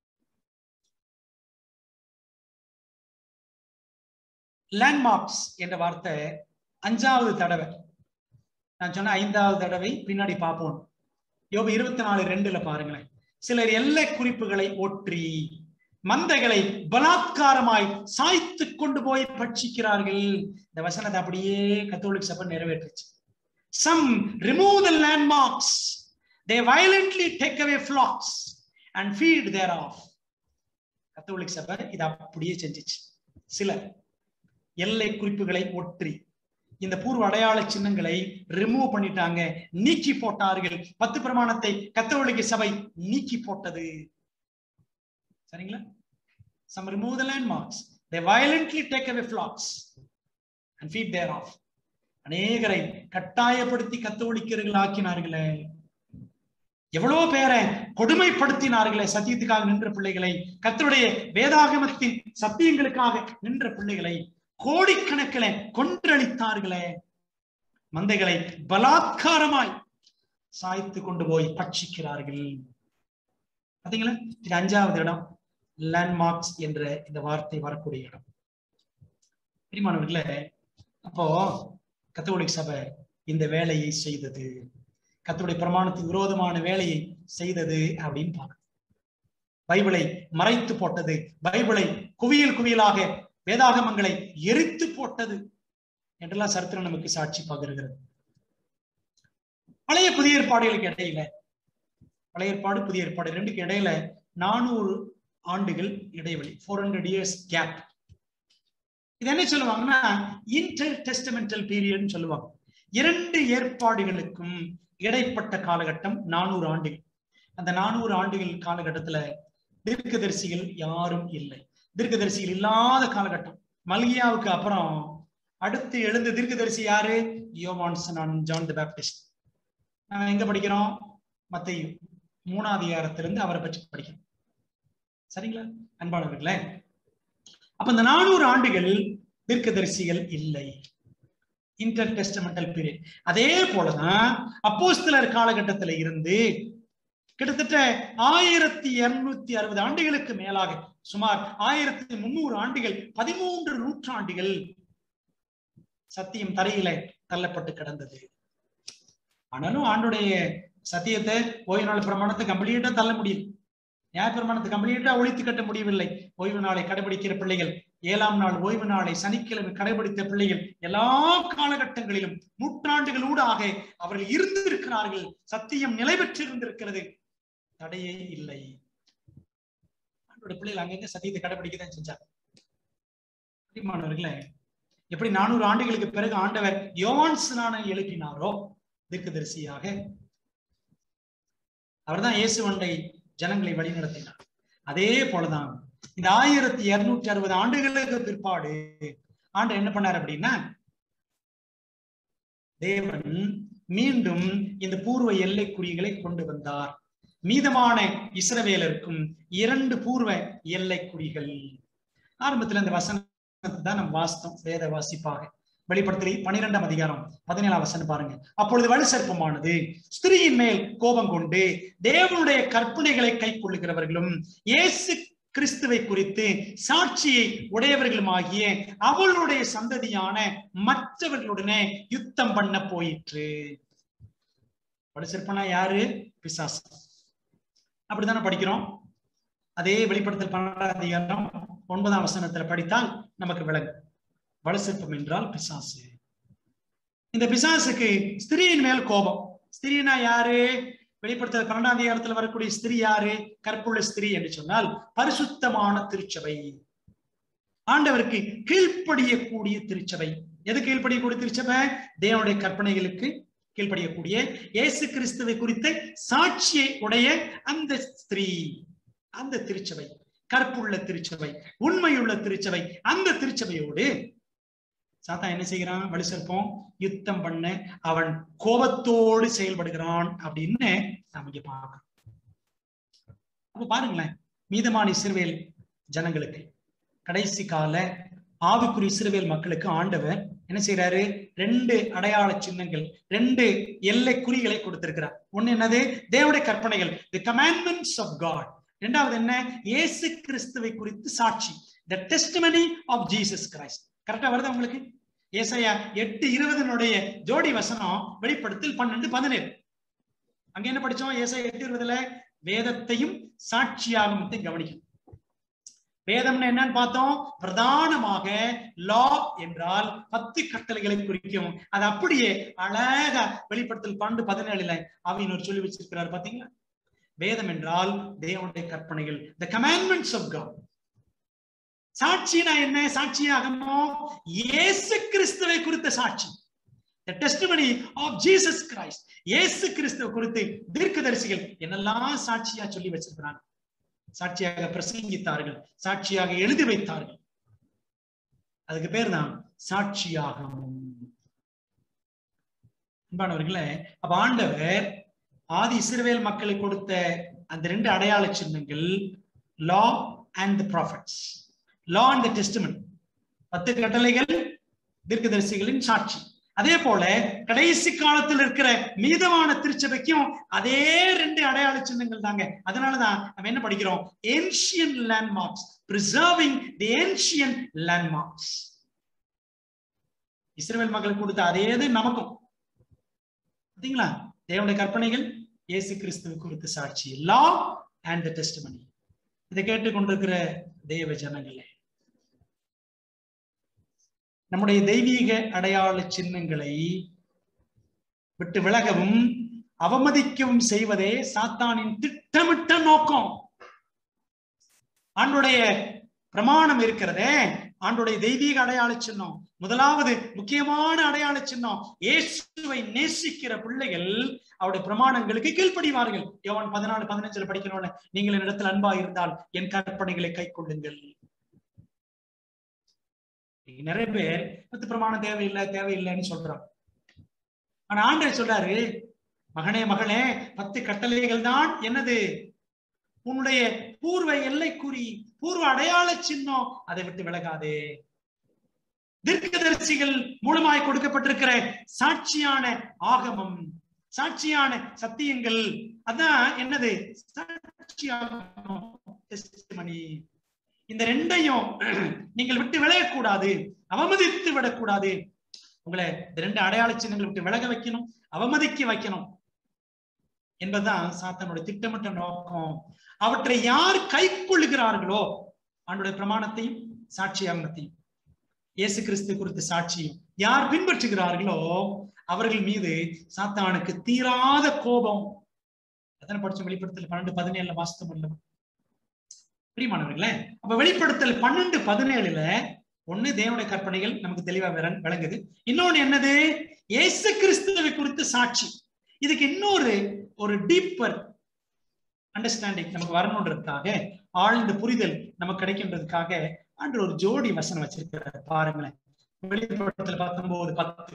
லேண்ட்மார்க்ஸ் என்ற வார்த்தை அஞ்சாவது தடவை நான் சொன்ன ஐந்தாவது தடவை பின்னாடி பார்ப்போம் யோபு இருபத்தி நாலு ரெண்டுல பாருங்களேன் சிலர் எல்லை குறிப்புகளை ஒற்றி மந்தைகளை பலாத்காரமாய் சாய்த்து கொண்டு போய் பட்சிக்கிறார்கள் இந்த வசனத்தை அப்படியே கத்தோலிக் சபை நிறைவேற்றுச்சு some remove the landmarks they violently take away flocks and feed thereof Catholic சபை இதை அப்படியே செஞ்சிச்சு சிலர் எல்லை குறிப்புகளை ஒற்றி இந்த பூர்வ அடையாள சின்னங்களை ரிமூவ் பண்ணிட்டாங்க நீக்கி போட்டார்கள் பத்து பிரமாணத்தை கத்தோலிக்க சபை நீக்கி போட்டது சரிங்களா some remove the landmarks they violently take away flocks and feed thereof அநேகரை கட்டாயப்படுத்தி கத்தோலிக்கர்கள் ஆக்கினார்களே எவ்வளவு பேரை கொடுமைப்படுத்தினார்களே சத்தியத்துக்காக நின்ற பிள்ளைகளை கத்தருடைய வேதாகமத்தின் சத்தியங்களுக்காக நின்ற பிள்ளைகளை கோடிக்கணக்கில் கொன்றளித்தார்களே மந்தைகளை பலாத்காரமாய் சாய்த்து கொண்டு போய் பட்சிக்கிறார்கள் பாத்தீங்களா இது அஞ்சாவது இடம் லேண்ட்மார்க்ஸ் என்ற இந்த வார்த்தை வரக்கூடிய இடம் பிரிமானவர்களே அப்போ கத்தோலிக் சபை இந்த வேலையை செய்தது கத்தோடைய பிரமாணத்துக்கு விரோதமான வேலையை செய்தது அப்படின்னு பார்க்க பைபிளை மறைத்து போட்டது பைபிளை குவியல் குவியலாக வேதாகமங்களை எரித்து போட்டது என்றெல்லாம் சரித்திரம் நமக்கு சாட்சி பகிர்கிறது பழைய புதிய ஏற்பாடுகளுக்கு இடையில பழைய ஏற்பாடு புதிய ஏற்பாடு ரெண்டுக்கு இடையில நானூறு ஆண்டுகள் இடைவெளி ஃபோர் ஹண்ட்ரட் இயர்ஸ் கேப் இது என்ன சொல்லுவாங்கன்னா இன்டர் டெஸ்டமெண்டல் பீரியட்னு சொல்லுவாங்க இரண்டு ஏற்பாடுகளுக்கும் இடைப்பட்ட காலகட்டம் நானூறு ஆண்டுகள் அந்த நானூறு ஆண்டுகள் காலகட்டத்துல தீர்க்கதரிசிகள் யாரும் இல்லை தீர்க்கதரிசிகள் இல்லாத காலகட்டம் மல்கியாவுக்கு அப்புறம் அடுத்து எழுந்த தீர்க்கதரிசி யாரு யோவான்சன் ஜான் தி பேப்டிஸ்ட் நம்ம எங்க படிக்கிறோம் மத்திய மூணாவது அதிகாரத்திலிருந்து அவரை பற்றி படிக்கிறோம் சரிங்களா அன்பானவர்களே அப்ப இந்த நானூறு ஆண்டுகள் தீர்க்கதரிசிகள் இல்லை இன்டர் டெஸ்டமெண்டல் பீரியட் அதே போலதான் அப்போஸ்தலர் காலகட்டத்துல இருந்து கிட்டத்தட்ட ஆயிரத்தி இருநூத்தி அறுபது ஆண்டுகளுக்கு மேலாக சுமார் ஆயிரத்தி முன்னூறு ஆண்டுகள் பதிமூன்று நூற்றாண்டுகள் சத்தியம் தரையில தள்ளப்பட்டு கிடந்தது ஆனாலும் ஆண்டுடைய சத்தியத்தை ஓய்வு நாள் பிரமாணத்தை கம்ப்ளீட்டா தள்ள முடியும் நியாய பிரமாணத்தை கம்ப்ளீட்டா ஒழித்து கட்ட முடியவில்லை ஓய்வு நாளை கடைபிடிக்கிற பிள்ளைகள் ஏழாம் நாள் ஓய்வு நாளை சனிக்கிழமை கடைபிடித்த பிள்ளைகள் எல்லா காலகட்டங்களிலும் நூற்றாண்டுகளூடாக அவர்கள் இருந்திருக்கிறார்கள் சத்தியம் நிலை பெற்று இருந்திருக்கிறது தடையே இல்லை ஆண்டோட பிள்ளைகள் அங்கங்க சத்தியத்தை கடைபிடிக்கதான் செஞ்சாங்க பிரியமானவர்களே எப்படி நானூறு ஆண்டுகளுக்கு பிறகு ஆண்டவர் யோவான் ஸ்நானை எழுப்பினாரோ தீர்க்கதரிசியாக அவர்தான் இயேசுவண்டை ஜனங்களை வழிநடத்தினார் அதே போலதான் இந்த ஆயிரத்தி இருநூற்றி அறுபது ஆண்டுகளுக்கு பிற்பாடு ஆண்டு என்ன பண்ணார் அப்படின்னா தேவன் மீண்டும் இந்த பூர்வ எல்லை குறிகளை கொண்டு வந்தார் மீதமான இஸ்ரவேலருக்கும் இரண்டு பூர்வ எல்லை குறிகள் ஆரம்பத்துல இந்த வசனத்தை தான் நம்ம வாசித்தோம் வேத வாசிப்பாக வெளிப்படுத்தலி பனிரெண்டாம் அதிகாரம் பதினேழாம் வசனம் பாருங்க அப்பொழுது வலு சர்ப்பமானது ஸ்திரீயின் மேல் கோபம் கொண்டு தேவனுடைய கற்பனைகளை கை கொள்ளுகிறவர்களும் இயேசு கிறிஸ்துவை குறித்து சாட்சியை உடையவர்களுமாகிய அவளுடைய சந்ததியான மற்றவர்களுடனே யுத்தம் பண்ண போயிற்று படிச்சிருப்பனா யாரு பிசாசு அப்படித்தானே படிக்கிறோம் அதே வெளிப்படுத்தல் பன்னெண்டாம் அதிகாரம் ஒன்பதாம் வசனத்துல படித்தால் நமக்கு விளங்கும் வலுசிற்பம் என்றால் பிசாசு இந்த பிசாசுக்கு ஸ்திரீயின் மேல் கோபம் ஸ்திரீனா யாரு வெளிப்படுத்தல் பன்னெண்டாம் அதிகாரத்துல வரக்கூடிய ஸ்திரீ யாரு கற்புள்ள ஸ்திரீ என்று சொன்னால் பரிசுத்தமான திருச்சபை ஆண்டவருக்கு கீழ்ப்படியக்கூடிய திருச்சபை எது கீழ்ப்படியக்கூடிய திருச்சபை தேவனுடைய கற்பனைகளுக்கு கீழ்ப்படியக்கூடிய இயேசு கிறிஸ்துவை குறித்த சாட்சியை உடைய அந்த ஸ்திரீ அந்த திருச்சபை கற்புள்ள திருச்சபை உண்மையுள்ள திருச்சபை அந்த திருச்சபையோடு சாத்தா என்ன செய்கிறான் வலுசற்பம் யுத்தம் பண்ண அவன் கோபத்தோடு செயல்படுகிறான் அப்படின்னு நம்ம இங்க பார்க்கணும் அப்ப பாருங்களேன் மீதமான இஸ்ரவேல் ஜனங்களுக்கு கடைசி கால ஆவிக்குறி இஸ்ரவேல் மக்களுக்கு ஆண்டவர் என்ன செய்யறாரு ரெண்டு அடையாள சின்னங்கள் ரெண்டு எல்லை குறிகளை கொடுத்திருக்கிறார் ஒண்ணு என்னது தேவடைய கற்பனைகள் தி கமாண்ட்மெண்ட்ஸ் ஆஃப் காட் இரண்டாவது என்ன இயேசு கிறிஸ்துவை குறித்து சாட்சி the testimony of Jesus Christ கரெக்டா வருது உங்களுக்கு ஏசையா எட்டு இருபதனுடைய ஜோடி வசனம் வெளிப்படுத்தல் பன்னெண்டு பதினேழு அங்க என்ன படிச்சோம் ஏசையா எட்டு இருபதுல வேதத்தையும் சாட்சியாகமத்தை கவனிக்கும் வேதம்னு என்னன்னு பார்த்தோம் பிரதானமாக லா என்றால் பத்து கட்டளைகளை குறிக்கும் அது அப்படியே அழகா வெளிப்படுத்தல் பன்னெண்டு பதினேழுல அவையினர் சொல்லி வச்சிருக்கிறார் பாத்தீங்களா வேதம் என்றால் தேவனுடைய கற்பனைகள் த கமாண்ட்மெண்ட்ஸ் ஆஃப் காட் சாட்சினா என்ன சாட்சியாகமோ இயேசு கிறிஸ்துவை குறித்த சாட்சி the testimony of Jesus Christ இயேசு கிறிஸ்துவ குறித்து தீர்க்கதரிசிகள் என்னெல்லாம் சாட்சியா சொல்லி வச்சிருக்கிறாங்க சாட்சியாக பிரசங்கித்தார்கள் சாட்சியாக எழுதி வைத்தார்கள் அதுக்கு பேர் தான் சாட்சியாகமும் அன்பானவர்களே அப்ப ஆண்டவர் ஆதி இஸ்ரவேல் மக்களுக்கு கொடுத்த அந்த ரெண்டு அடையாள சின்னங்கள் law and prophets law and the testament பத்து கட்டளைகள் தீர்க்கதரிசிகளின் சாட்சி அதே போல கடைசி காலத்தில் இருக்கிற மீதமான திருச்சபைக்கும் அதே ரெண்டு அடையாள சின்னங்கள் தாங்க அதனாலதான் நம்ம என்ன படிக்கிறோம் ancient landmarks preserving the ancient landmarks Israel மக்களுக்கு கொடுத்த அதே இது நமக்கும் பார்த்தீங்களா தேவனுடைய கற்பனைகள் இயேசு கிறிஸ்துவ குறித்து சாட்சி லா அண்ட் த டெஸ்டிமனி இதை கேட்டுக்கொண்டிருக்கிற தேவ ஜனங்களே நம்முடைய தெய்வீக அடையாள சின்னங்களை விட்டு விலகவும் அவமதிக்கவும் செய்வதே சாத்தானின் திட்டமிட்ட நோக்கம் ஆண்டுடைய பிரமாணம் இருக்கிறதே ஆண்டுடைய தெய்வீக அடையாள சின்னம் முதலாவது முக்கியமான அடையாள சின்னம் இயேசுவை நேசிக்கிற பிள்ளைகள் அவருடைய பிரமாணங்களுக்கு கீழ்ப்படிவார்கள் யோவான் பதினாலு பதினஞ்சுல படிக்கணும்னு நீங்கள் என்னிடத்தில் அன்பா இருந்தால் என் கற்பனைகளை கை கொள்ளுங்கள் நிறைய பேர் பத்து பிரமாணம் தேவையில்லை தேவையில்லைன்னு சொல்றாங்க ஆனா ஆண்டவர் சொல்றாரு மகனே மகளே பத்து கட்டளைகள் தான் என்னது உன்னுடைய பூர்வ எல்லை குறி பூர்வ அடையாள சின்னம் அதை விட்டு விலகாதே தீர்க்கதரிசிகள் மூலமாய் கொடுக்கப்பட்டிருக்கிற சாட்சியான ஆகமம் சாட்சியான சத்தியங்கள் அதான் என்னது சாட்சியாகமம் testimony. இந்த ரெண்டையும் நீங்கள் விட்டு விலகக்கூடாது அவமதித்து விடக்கூடாது உங்களை இந்த ரெண்டு அடையாள சின்னங்களை விட்டு விலக வைக்கணும் அவமதிக்க வைக்கணும் என்பதுதான் சாத்தனுடைய திட்டமிட்ட நோக்கம் அவற்றை யார் கை கொள்ளுகிறார்களோ அவனுடைய பிரமாணத்தையும் சாட்சியாகத்தையும் இயேசு கிறிஸ்து குறித்த சாட்சியும் யார் பின்பற்றுகிறார்களோ அவர்கள் மீது சாத்தானுக்கு தீராத கோபம் அதான படிச்ச வெளிப்படுத்தல் பன்னெண்டு பதினேழுல வாஸ்தவம் இல்ல பிரியமானவர்களே அப்ப வெளிப்படுத்தல் பன்னெண்டு பதினேழுல ஒண்ணு தேவனுடைய கற்பனைகள் நமக்கு தெளிவா விளங்- விளங்குது இன்னொன்னு என்னது இயேசு கிறிஸ்துவை குறித்து சாட்சி இதுக்கு இன்னொரு ஒரு டீப்பர் அண்டர்ஸ்டாண்டிங் நமக்கு வரணுன்றதுக்காக ஆழ்ந்த புரிதல் நமக்கு கிடைக்கின்றதுக்காக அன்று ஒரு ஜோடி வசனம் வச்சிருக்கிறார் பாருங்களேன் வெளிப்படுத்தல் பத்தொன்பது பத்து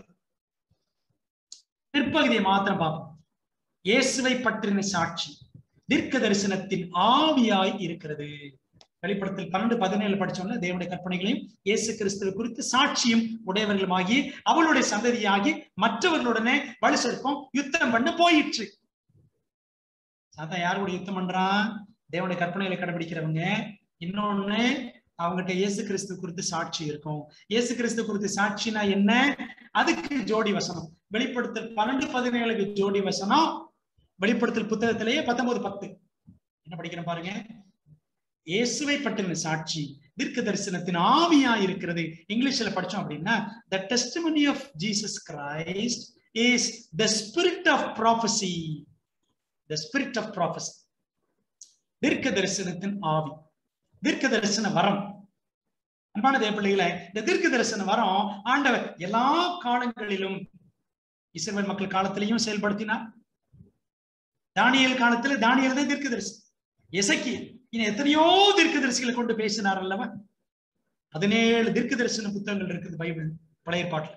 பிற்பகுதியை மாத்திரம் பார்ப்போம் இயேசுவை பற்றின சாட்சி தீர்க்க தரிசனத்தின் ஆவியாய் இருக்கிறது வெளிப்படுத்தல் பன்னெண்டு பதினேழு படிச்சோம்னா தேவனுடைய கற்பனைகளையும் இயேசு கிறிஸ்துவ குறித்து சாட்சியும் உடையவர்களுமாகி அவளுடைய சந்ததியாகி மற்றவர்களுடனே வலு சொற்பம் யுத்தம் பண்ண போயிற்று சாத்தா யார் கூட யுத்தம் பண்றான் தேவனுடைய கற்பனைகளை கடைபிடிக்கிறவங்க இன்னொன்னு அவங்ககிட்ட இயேசு கிறிஸ்து குறித்து சாட்சி இருக்கும் இயேசு கிறிஸ்து குறித்து சாட்சினா என்ன அதுக்கு ஜோடி வசனம் வெளிப்படுத்தல் பன்னெண்டு பதினேழுக்கு ஜோடி வசனம் வெளிப்படுத்தல் புத்தகத்திலேயே பத்தொன்பது பத்து என்ன படிக்கிறேன் பாருங்க இயேசுவை பற்றின சாட்சி தீர்க்க தரிசனத்தின் ஆவியா இருக்கிறது இங்கிலீஷ்ல படிச்சோம் அப்படின்னா the testimony of Jesus Christ is the spirit of prophecy the spirit of prophecy தீர்க்க தரிசனத்தின் ஆவி தீர்க்க தரிசன வரம் அன்பான தேவ பிள்ளைகளை இந்த தீர்க்க தரிசன வரம் ஆண்டவர் எல்லா காலங்களிலும் இஸ்ரவேல் மக்கள் காலத்திலையும் செயல்படுத்தினார் தானியல் காலத்துல தானியல் தான் தீர்க்க தரிசி எசக்கி இன்னும் எத்தனையோ தீர்க்க தரிசிகளை கொண்டு பேசினார் அல்லவா பதினேழு தீர்க்க தரிசன புத்தகங்கள் இருக்குது பைபிள் பழைய பாட்டுல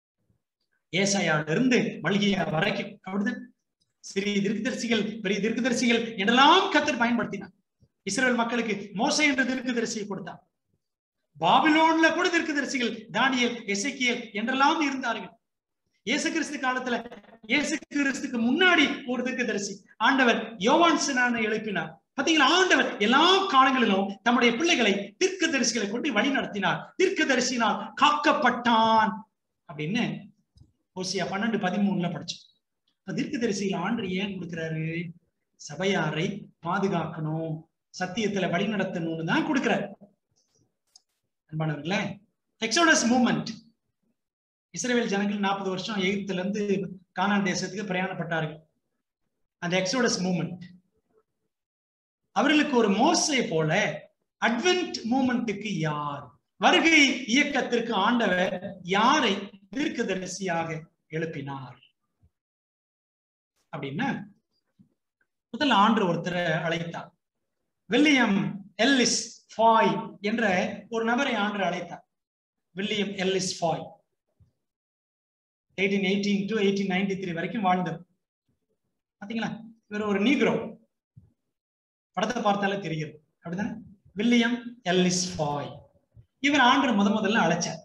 ஏசாயால இருந்து மல்கியா வரைக்கும் அப்படிதான் சிறிய தீர்க்கதரிசிகள் பெரிய தீர்க்கதரிசிகள் என்றெல்லாம் கத்தர் பயன்படுத்தினார் இஸ்ரேல் மக்களுக்கு மோசை என்ற தீர்க்கதரிசியை கொடுத்தார் பாபிலோன்ல கூட தீர்க்கதரிசிகள் தானியல் எசைக்கியல் என்றெல்லாம் இருந்தார்கள் இயேசு கிறிஸ்து காலத்துல இயேசு கிறிஸ்துக்கு முன்னாடி ஒரு தீர்க்கதரிசி ஆண்டவர் யோவான் சினானை எழுப்பினார் பாத்தீங்களா ஆண்டவர் எல்லா காலங்களிலும் தம்முடைய பிள்ளைகளை தீர்க்கதரிசிகளை கொண்டு வழி நடத்தினார் தீர்க்கதரிசினால் காக்கப்பட்டான் அப்படின்னு ஓசியா பன்னெண்டு பதிமூணுல படிச்சோம் இப்ப தீர்க்கதரிசிகள் ஆண்டு ஏன் கொடுக்கிறாரு சபையாரை பாதுகாக்கணும் சத்தியத்துல வழி நடத்தணும்னு தான் கொடுக்கிறார் அன்பானவர்களே எக்ஸோடஸ் மூமெண்ட் இஸ்ரேல் ஜனங்கள் நாற்பது வருஷம் எகிப்துல இருந்து கானான் தேசத்துக்கு பிரயாணப்பட்டார்கள் அந்த எக்ஸோடஸ் மூமெண்ட் அவர்களுக்கு ஒரு மோசை போல அட்வென்ட் மூமெண்ட்டுக்கு யார் வருகை இயக்கத்திற்கு ஆண்டவர் யாரை தீர்க்கதரிசியாக எழுப்பினார் அப்படின்னா முதல் ஆண்டு ஒருத்தரை அழைத்தார் வில்லியம் எல்லிஸ் ஃபாய் என்ற ஒரு நபரை ஆண்டு அழைத்தார் William Ellis Foy eighteen eighteen to eighteen ninety three வரைக்கும் வாழ்ந்தவர் பாத்தீங்களா இவர் ஒரு நீக்ரோ படத்தை பார்த்தாலே தெரிகிறது அப்படிதானே வில்லியம் எல்லிஸ் ஃபாய் இவர் ஆண்டு முத முதல்ல அழைச்சார்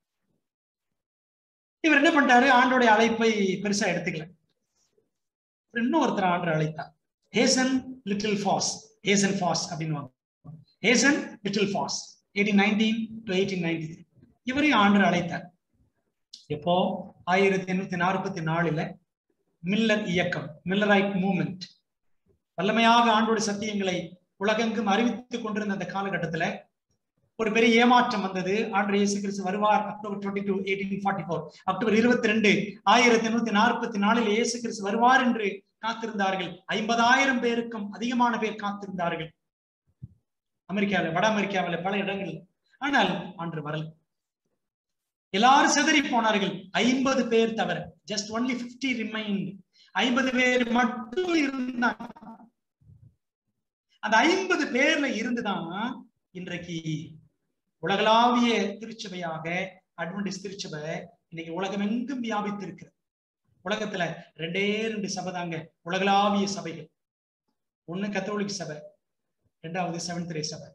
இவர் என்ன பண்ணிட்டாரு ஆண்டோடைய அழைப்பை பெருசா எடுத்துக்கல இன்னும் ஒருத்தர் ஆண்டு அழைத்தார் ஹேசன் லிட்டில் ஃபாஸ் ஹேசன் ஃபாஸ் அப்படின்னு Hazen little Foss eighteen nineteen to eighteen ninety three இவரையும் ஆண்டு அழைத்தார் எப்போ ஆயிரத்தி எண்ணூத்தி நாற்பத்தி நாலுல மில்லர் இயக்கம் மில்லரைட் மூவ்மெண்ட் வல்லமையாக ஆண்டோட சத்தியங்களை உலகெங்கும் அறிவித்துக் கொண்டிருந்த அந்த காலகட்டத்துல ஒரு பெரிய ஏமாற்றம் வந்தது ஆண்டு இயேசு கிறிஸ்து வருவார் October twenty two eighteen forty four அக்டோபர் இருபத்தி ரெண்டு ஆயிரத்தி எண்ணூத்தி நாற்பத்தி நாலில் இயேசு கிறிஸ்து வருவார் என்று காத்திருந்தார்கள் ஐம்பதாயிரம் பேருக்கும் அதிகமான பேர் காத்திருந்தார்கள் அமெரிக்காவில் வட அமெரிக்காவில் பல இடங்களில் ஆனால் அன்று வரல எல்லாரும் சிதறி போனார்கள் ஐம்பது பேர் தவிர ஜஸ்ட் ஒன்லி பிப்டி ரிமைண்ட் ஐம்பது பேர் மட்டும் இருந்தாங்க அந்த ஐம்பது பேர்ல இருந்துதான் இன்றைக்கு உலகளாவிய திருச்சபையாக அட்வென்டிஸ் திருச்சபை இன்னைக்கு உலகம் எங்கும் வியாபித்து இருக்கிறது உலகத்துல ரெண்டே ரெண்டு சபை தாங்க உலகளாவிய சபைகள் ஒண்ணு கத்தோலிக் சபை ரெண்டாவது செவன்த் ரே சபை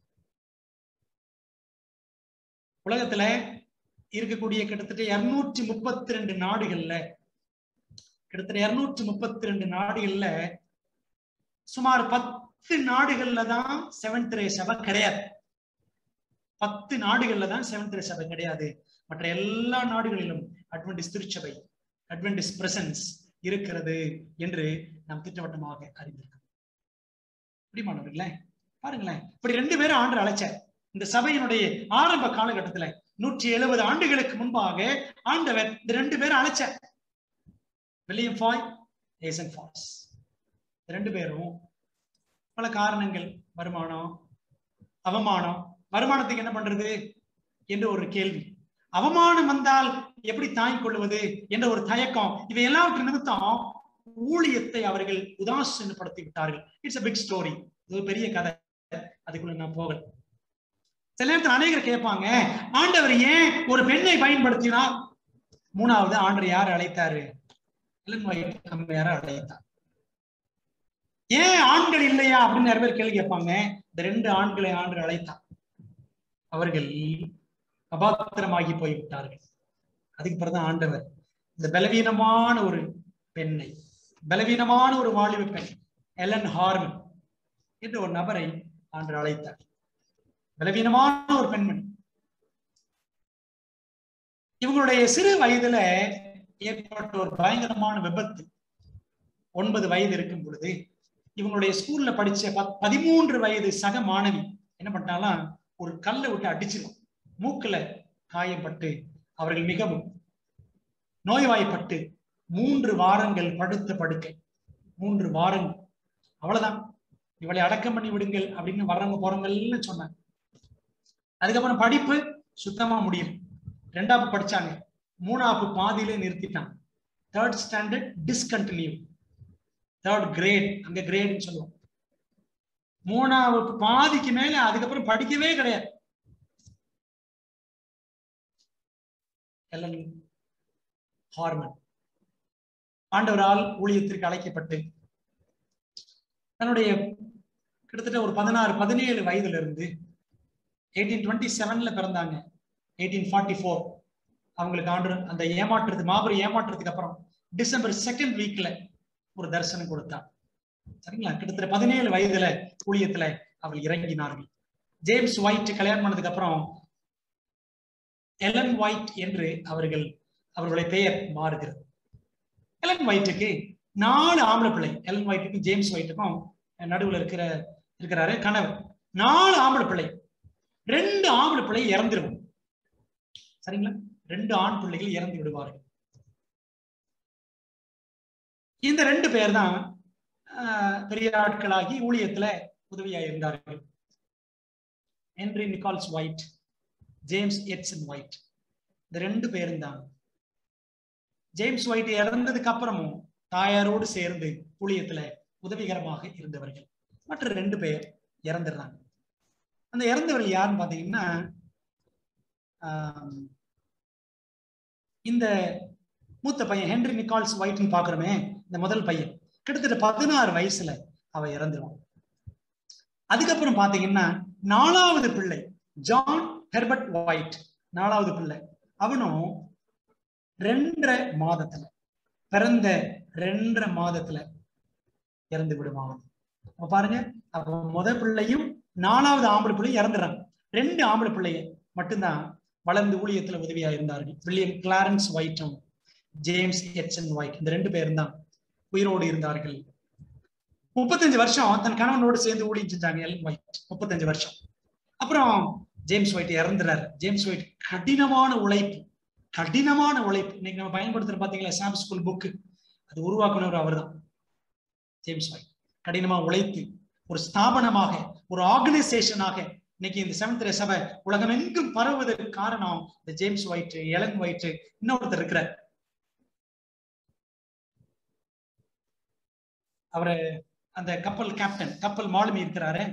உலகத்துல இருக்கக்கூடிய கிட்டத்தட்ட இருநூற்றி முப்பத்தி ரெண்டு நாடுகள்ல கிட்டத்தட்ட இருநூற்றி முப்பத்தி ரெண்டு நாடுகள்ல சுமார் பத்து நாடுகள்ல தான் செவன்த் ரே சபை கிடையாது பத்து நாடுகள்ல தான் செவன்த் ரே சபை கிடையாது மற்ற எல்லா நாடுகளிலும் அட்வென்டிஸ் திருச்சபை அட்வென்டிஸ் பிரசன்ஸ் இருக்கிறது என்று நாம் திட்டவட்டமாக அறிந்திருக்கோம் இப்படிமானவர்களே பாருங்களேன் இப்படி ரெண்டு பேரும் ஆண்டு அழைச்சார் இந்த சபையினுடைய ஆரம்ப காலகட்டத்துல நூற்றி எழுபது ஆண்டுகளுக்கு முன்பாக ஆண்டவர் இந்த ரெண்டு பேரும் அழைச்சார் வில்லியம் ஃபாய் ஏசன் ஃபால்ஸ் ரெண்டு பேரும் பல காரணங்கள் வருமானம் அவமானம் வருமானத்துக்கு என்ன பண்றது என்று ஒரு கேள்வி அவமானம் வந்தால் எப்படி தாங்கிக் கொள்வது என்ற ஒரு தயக்கம் இவை எல்லாவற்று நிமித்தம் ஊழியத்தை அவர்கள் உதாசீனப்படுத்தி விட்டார்கள் இட்ஸ் அ பிக் ஸ்டோரி இது ஒரு பெரிய கதை அதுக்குள்ள நான் போகல சில நேரத்தில் அநேகர் கேட்பாங்க ஆண்டவர் ஏன் ஒரு பெண்ணை பயன்படுத்தினார் மூணாவது ஆண்டவர் யார் அழைத்தாரு நம்ம யார அழைத்தார் ஏன் ஆண்கள் இல்லையா அப்படின்னு நிறைய பேர் கேள்வி கேட்பாங்க இந்த ரெண்டு ஆண்களை ஆண்டு அழைத்தார் அவர்கள் அபாத்திரமாகி போய்விட்டார்கள் அதுக்கு பிறகுதான் ஆண்டவர் இந்த பலவீனமான ஒரு பெண்ணை பலவீனமான ஒரு வாலிப பெண் எலன் ஹார்மன் என்று ஒரு நபரை ஆண்டு அழைத்தார் பலவீனமான ஒரு பெண்மணி இவங்களுடைய சிறு வயதுல ஏற்பட்ட ஒரு பயங்கரமான விபத்து ஒன்பது வயது இருக்கும் பொழுது இவங்களுடைய ஸ்கூல்ல படிச்ச பதிமூன்று வயது சக மாணவி என்ன பண்ணாலாம் ஒரு கல்லை விட்டு அடிச்சிடும் மூக்குல காயப்பட்டு அவர்கள் மிகவும் நோய்வாய்ப்பட்டு மூன்று வாரங்கள் படுத்த படுக்கை மூன்று வாரங்கள் அவ்வளவுதான் இவளை அடக்கம் பண்ணி விடுங்கள் அப்படின்னு வர்றவங்க போறவங்க சொன்னாங்க அதுக்கப்புறம் படிப்பு சுத்தமா முடியும் ரெண்டாவது படிச்சாங்க மூணாவது பாதியிலே நிறுத்திட்டான் third standard discontinue third grade அங்க கிரேட்னு சொல்லுவோம் மூணாவது பாதிக்கு மேல அதுக்கப்புறம் படிக்கவே கிடையாது எல்லன் ஹார்மன் ஆண்டவரால் ஊழியத்திற்கு அழைக்கப்பட்டு தன்னுடைய கிட்டத்தட்ட ஒரு பதினாறு பதினேழு வயதுல இருந்து எயிட்டீன் டுவெண்ட்டி செவன்ல பிறந்தாங்க எயிட்டீன் ஃபார்ட்டி ஃபோர் அவங்களுக்கு ஆண்டு அந்த ஏமாற்றுறது மாபெரும் ஏமாற்றத்துக்கு அப்புறம் டிசம்பர் செகண்ட் வீக்ல ஒரு தரிசனம் கொடுத்தார் சரிங்களா கிட்டத்தட்ட பதினேழு வயதுல ஊழியத்துல அவள் இறங்கினார்கள் ஜேம்ஸ் ஒயிட் கல்யாணம் பண்ணதுக்கு அப்புறம் எலன் ஒயிட் என்று அவர்கள் அவர்களுடைய பெயர் மாறுகிறது எலன் ஒயிட்டுக்கு நாலு ஆம்பளை பிள்ளை எலன் ஒயிட்டுக்கும் ஜேம்ஸ் ஒயிட்டுக்கும் நடுவில் இருக்கிற இருக்கிறாரு கணவர் நாலு ஆம்பளை பிள்ளை ரெண்டு ஆம்பளை பிள்ளை இறந்துருவோம் சரிங்களா ரெண்டு ஆண் பிள்ளைகள் இறந்து விடுவார்கள் இந்த ரெண்டு பேர் தான் பெரிய ஆட்களாகி ஊழியத்துல உதவியா இருந்தார்கள் Henry Nichols White James Edson White இந்த ரெண்டு பேரும் தான் ஜேம்ஸ் ஒயிட் இறந்ததுக்கு அப்புறமும் தாயாரோடு சேர்ந்து ஊழியத்துல உதவிகரமாக இருந்தவர்கள் மற்ற ரெண்டு பேர் இறந்துடுறாங்க அந்த இறந்தவர்கள் யாருன்னு பாத்தீங்கன்னா இந்த மூத்த பையன் ஹென்ரி நிக்கால்ஸ் ஒயிட்னு பாக்குறோமே இந்த முதல் பையன் கிட்டத்தட்ட பதினாறு வயசுல அவ இறந்துருவான் அதுக்கப்புறம் பாத்தீங்கன்னா நாலாவது பிள்ளை ஜான் ஹெர்பர்ட் ஒயிட் நாலாவது பிள்ளை அவனும் ரெண்டரை மாதத்துல பிறந்த ரெண்டரை மாதத்துல இறந்து விடுவான் அப்ப பாருங்க அப்ப முத பிள்ளையும் நாலாவது ஆம்பளை பிள்ளையும் இறந்துறாங்க ரெண்டு ஆம்பளை பிள்ளைய மட்டும்தான் வளர்ந்து ஊழியத்துல உதவியா இருந்தார்கள் வில்லியம் கிளாரன்ஸ் ஒயிட்டும் ஜேம்ஸ் எட்சன் ஒயிட் இந்த ரெண்டு பேரும் தான் உயிரோடு இருந்தார்கள் முப்பத்தஞ்சு வருஷம் தன் கணவனோடு சேர்ந்து ஊழியம் செஞ்சாங்க எல் ஒயிட் முப்பத்தஞ்சு வருஷம் அப்புறம் ஜேம்ஸ் ஒயிட் இறந்துறாரு ஜேம்ஸ் ஒயிட் கடினமான உழைப்பு கடினமான உழைப்பு இன்னைக்கு நம்ம பயன்படுத்துற பாத்தீங்களா சாம் ஸ்கூல் புக்கு அது உருவாக்குனவர் அவர் தான் ஜேம்ஸ் ஒயிட் கடினமா உழைத்து ஒரு ஸ்தாபனமாக ஒரு ஆர்கனைசேஷனாக இன்னைக்கு இந்த செவன்த் சபை உலகம் எங்கும் பரவுவதற்கு காரணம் இந்த ஜேம்ஸ் ஒயிட் எலன் ஒயிட் இன்னொருத்தர் இருக்கிறார் அவரு அந்த கப்பல் கேப்டன் கப்பல் மாலுமி இருக்கிறாரு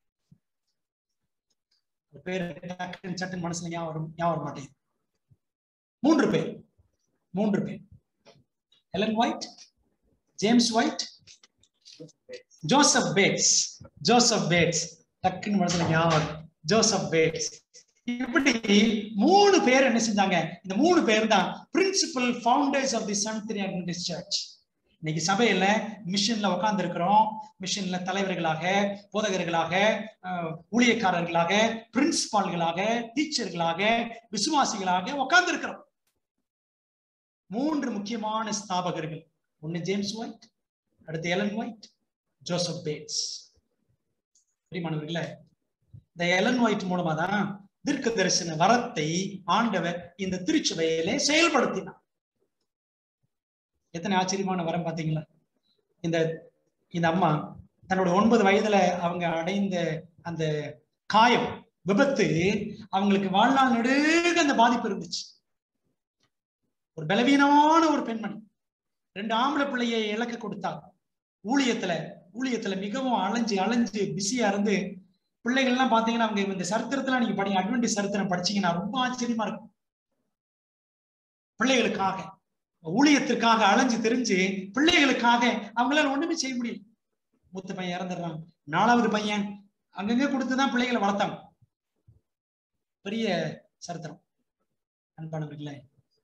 பேர் சட்டன் மனசுல ஞாபகம் ஞாபகம் மாட்டேங்குது மூன்று பேர் மூன்று பேர் Ellen White James White Joseph Bates Joseph Bates டக்குன்னு மனசுல ஞாபகம் ஜோசப் பேட்ஸ் இப்படி மூணு பேர் என்ன செஞ்சாங்க இந்த மூணு பேர் தான் principal founders of the Seventh Adventist Church இன்னைக்கு சபையில மிஷன்ல உட்கார்ந்து இருக்கிறோம் மிஷன்ல தலைவர்களாக போதகர்களாக ஊழியக்காரர்களாக பிரின்சிபால்களாக டீச்சர்களாக விசுவாசிகளாக உட்கார்ந்து இருக்கிறோம் மூன்று முக்கியமான ஸ்தாபகர்கள் ஒன்னு ஜேம்ஸ் ஒயிட் அடுத்து எலன் ஒயிட் ஜோசப் பேட்ஸ் பிரிமானவர்களே இந்த எலன் ஒயிட் மூலமா தான் தீர்க்க தரிசன வரத்தை ஆண்டவர் இந்த திருச்சபையிலே செயல்படுத்தினார் எத்தனை ஆச்சரியமான வரம் பாத்தீங்களா இந்த இந்த அம்மா தன்னோட ஒன்பது வயதுல அவங்க அடைந்த அந்த காயம் விபத்து அவங்களுக்கு வாழ்நாள் நெடுக அந்த பாதிப்பு இருந்துச்சு ஒரு பலவீனமான ஒரு பெண்மணி ரெண்டு ஆம்பளை பிள்ளையை இழக்க கொடுத்தாங்க ஊழியத்துல ஊழியத்துல மிகவும் அலைஞ்சு அலைஞ்சு பிஸியா இருந்து பிள்ளைகள் எல்லாம் பாத்தீங்கன்னா அவங்க இந்த சரித்திரத்துல நீங்க படிங்க அட்வென்டி சரித்திரம் படிச்சீங்கன்னா ரொம்ப ஆச்சரியமா இருக்கும் பிள்ளைகளுக்காக ஊழியத்திற்காக அலைஞ்சு தெரிஞ்சு பிள்ளைகளுக்காக அவங்களால ஒண்ணுமே செய்ய முடியல மூத்த பையன் இறந்துடுறான் நாலாவது பையன் அங்கங்க கொடுத்துதான் பிள்ளைகளை வளர்த்தாங்க பெரிய சரித்திரம் அன்பானவர்களே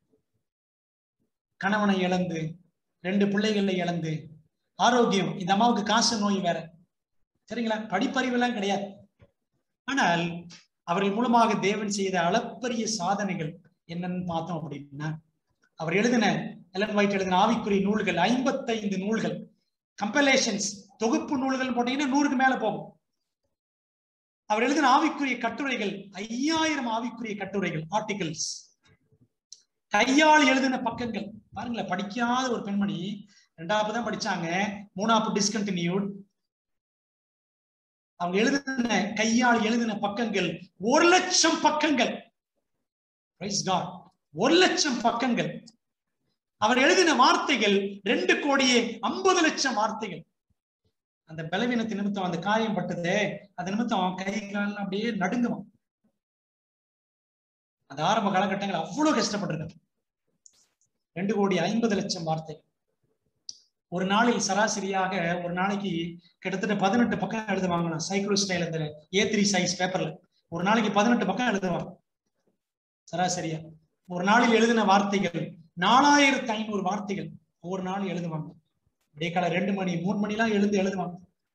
கணவனை இழந்து ரெண்டு பிள்ளைகளை இழந்து ஆரோக்கியம் இந்த அம்மாவுக்கு காசு நோய் வேற சரிங்களா படிப்பறிவு எல்லாம் கிடையாது ஆனால் அவர்கள் மூலமாக தேவன் செய்த அளப்பரிய சாதனைகள் என்னன்னு பார்த்தோம் அப்படின்னா அவர் எழுதின எலன் ஒயிட் எழுதின ஆவிக்குரிய நூல்கள் ஐம்பத்தைந்து நூல்கள் கம்பலேஷன்ஸ் தொகுப்பு நூல்கள் போட்டீங்கன்னா நூறுக்கு மேல போகும் அவர் எழுதின ஆவிக்குரிய கட்டுரைகள் ஐயாயிரம் ஆவிக்குரிய கட்டுரைகள் ஆர்டிகல்ஸ் கையால் எழுதின பக்கங்கள் பாருங்களேன் படிக்காத ஒரு பெண்மணி ரெண்டாவது தான் படிச்சாங்க மூணாவது டிஸ்கண்டினியூட் அவங்க எழுதின கையால் எழுதின பக்கங்கள் ஒரு லட்சம் பக்கங்கள் ஒரு லட்சம் பக்கங்கள் அவர் எழுதின வார்த்தைகள் ரெண்டு கோடியே ஐம்பது லட்சம் வார்த்தைகள் அந்த பலவீனத்தை நிமித்தம் அந்த காயம் பட்டது அது நிமித்தம் கை கால் அப்படியே நடுங்குவான் அந்த ஆரம்ப காலகட்டங்கள் அவ்வளவு கஷ்டப்பட்டிருக்காங்க ரெண்டு கோடி ஐம்பது லட்சம் வார்த்தை ஒரு நாளில் சராசரியாக ஒரு நாளைக்கு கிட்டத்தட்ட பதினெட்டு பக்கம் எழுதுவாங்க சைக்கிள் ஸ்டைல் இந்த ஏ த்ரீ சைஸ் பேப்பர்ல ஒரு நாளைக்கு பதினெட்டு பக்கம் எழுதுவாங்க சராசரியா ஒரு நாளில் எழுதின வார்த்தைகள் நாலாயிரத்தி ஐநூறு வார்த்தைகள் ஒவ்வொரு நாள் எழுதுவாங்க விடிய காலை ரெண்டு மணி மூணு மணி எல்லாம் எழுந்து எழுதுவாங்க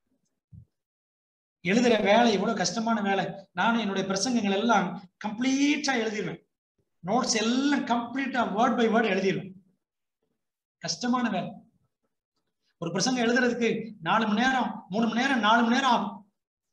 எழுதுற வேலை எவ்வளவு கஷ்டமான வேலை நானும் என்னுடைய பிரசங்கங்கள் எல்லாம் கம்ப்ளீட்டா எழுதிடுவேன் நோட்ஸ் எல்லாம் கம்ப்ளீட்டா வேர்ட் பை வேர்ட் எழுதிடுவேன் கஷ்டமான வேலை ஒரு பிரசங்கம் எழுதுறதுக்கு நாலு மணி நேரம் மூணு மணி நேரம் நாலு மணி நேரம் ஆகும்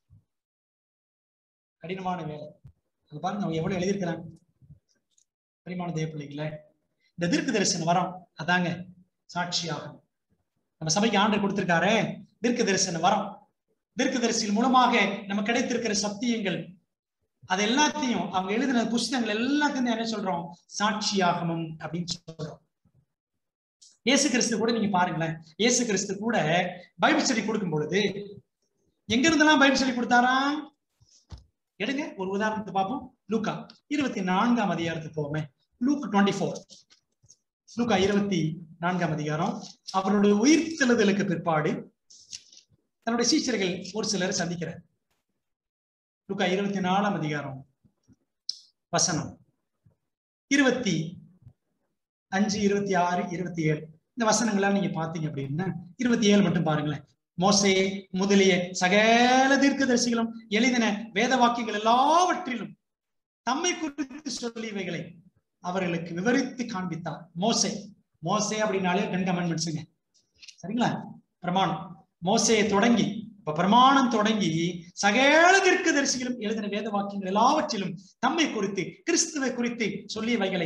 கடினமான வேலை அது பாருங்க அவங்க எவ்வளவு எழுதியிருக்கிறாங்க பெரியமான தேவ பிள்ளைகள இந்த தீர்க்க தரிசனம் வரம் அதாங்க சாட்சியாகும் நம்ம சபைக்கு ஆண்டு கொடுத்திருக்காரு தீர்க்க தரிசன வரம் தீர்க்க தரிசிகள் மூலமாக நம்ம கிடைத்திருக்கிற சத்தியங்கள் அது எல்லாத்தையும் அவங்க எழுதின புஸ்தகங்கள் எல்லாத்தையும் என்ன சொல்றோம் சாட்சியாகமம் அப்படின்னு சொல்றோம் இயேசு கிறிஸ்து கூட நீங்க பாருங்களேன் இயேசு கிறிஸ்து கூட பைபிள் ஸ்டடி கொடுக்கும் பொழுது எங்க இருந்தெல்லாம் பைபிள் ஸ்டடி கொடுத்தாரா எடுங்க ஒரு உதாரணத்தை பார்ப்போம் லூக்கா இருபத்தி நான்காம் அதிகாரத்துக்கு போவோமே லூக் டுவெண்ட்டி ஃபோர் லூக்கா இருபத்தி நான்காம் அதிகாரம் அவருடைய உயிர்த்தெழுதலுக்கு பிற்பாடு தன்னுடைய சீச்சர்கள் ஒரு சிலர் சந்திக்கிறார் லூக்கா இருபத்தி நாலாம் அதிகாரம் வசனம் இருபத்தி அஞ்சு இருபத்தி ஆறு இருபத்தி ஏழு இந்த வசனங்கள்லாம் நீங்க பாத்தீங்க அப்படின்னா இருபத்தி ஏழு மட்டும் பாருங்களேன் மோசே முதலிய சகல தீர்க்கதரிசிகளும் எழுதின வேத வாக்கியங்கள் எல்லாவற்றிலும் தம்மை குறித்து சொல்லியவைகளை அவர்களுக்கு விவரித்து காண்பித்தார் மோசே மோசே அப்படின்னாலே டென் கமெண்ட்மெண்ட்ஸுங்க சரிங்களா பிரமாணம் மோசையை தொடங்கி இப்ப பிரமாணம் தொடங்கி சகல தீர்க்கதரிசிகளும் எழுதின வேத வாக்கியங்கள் எல்லாவற்றிலும் தம்மை குறித்து கிறிஸ்துவை குறித்து சொல்லியவைகளை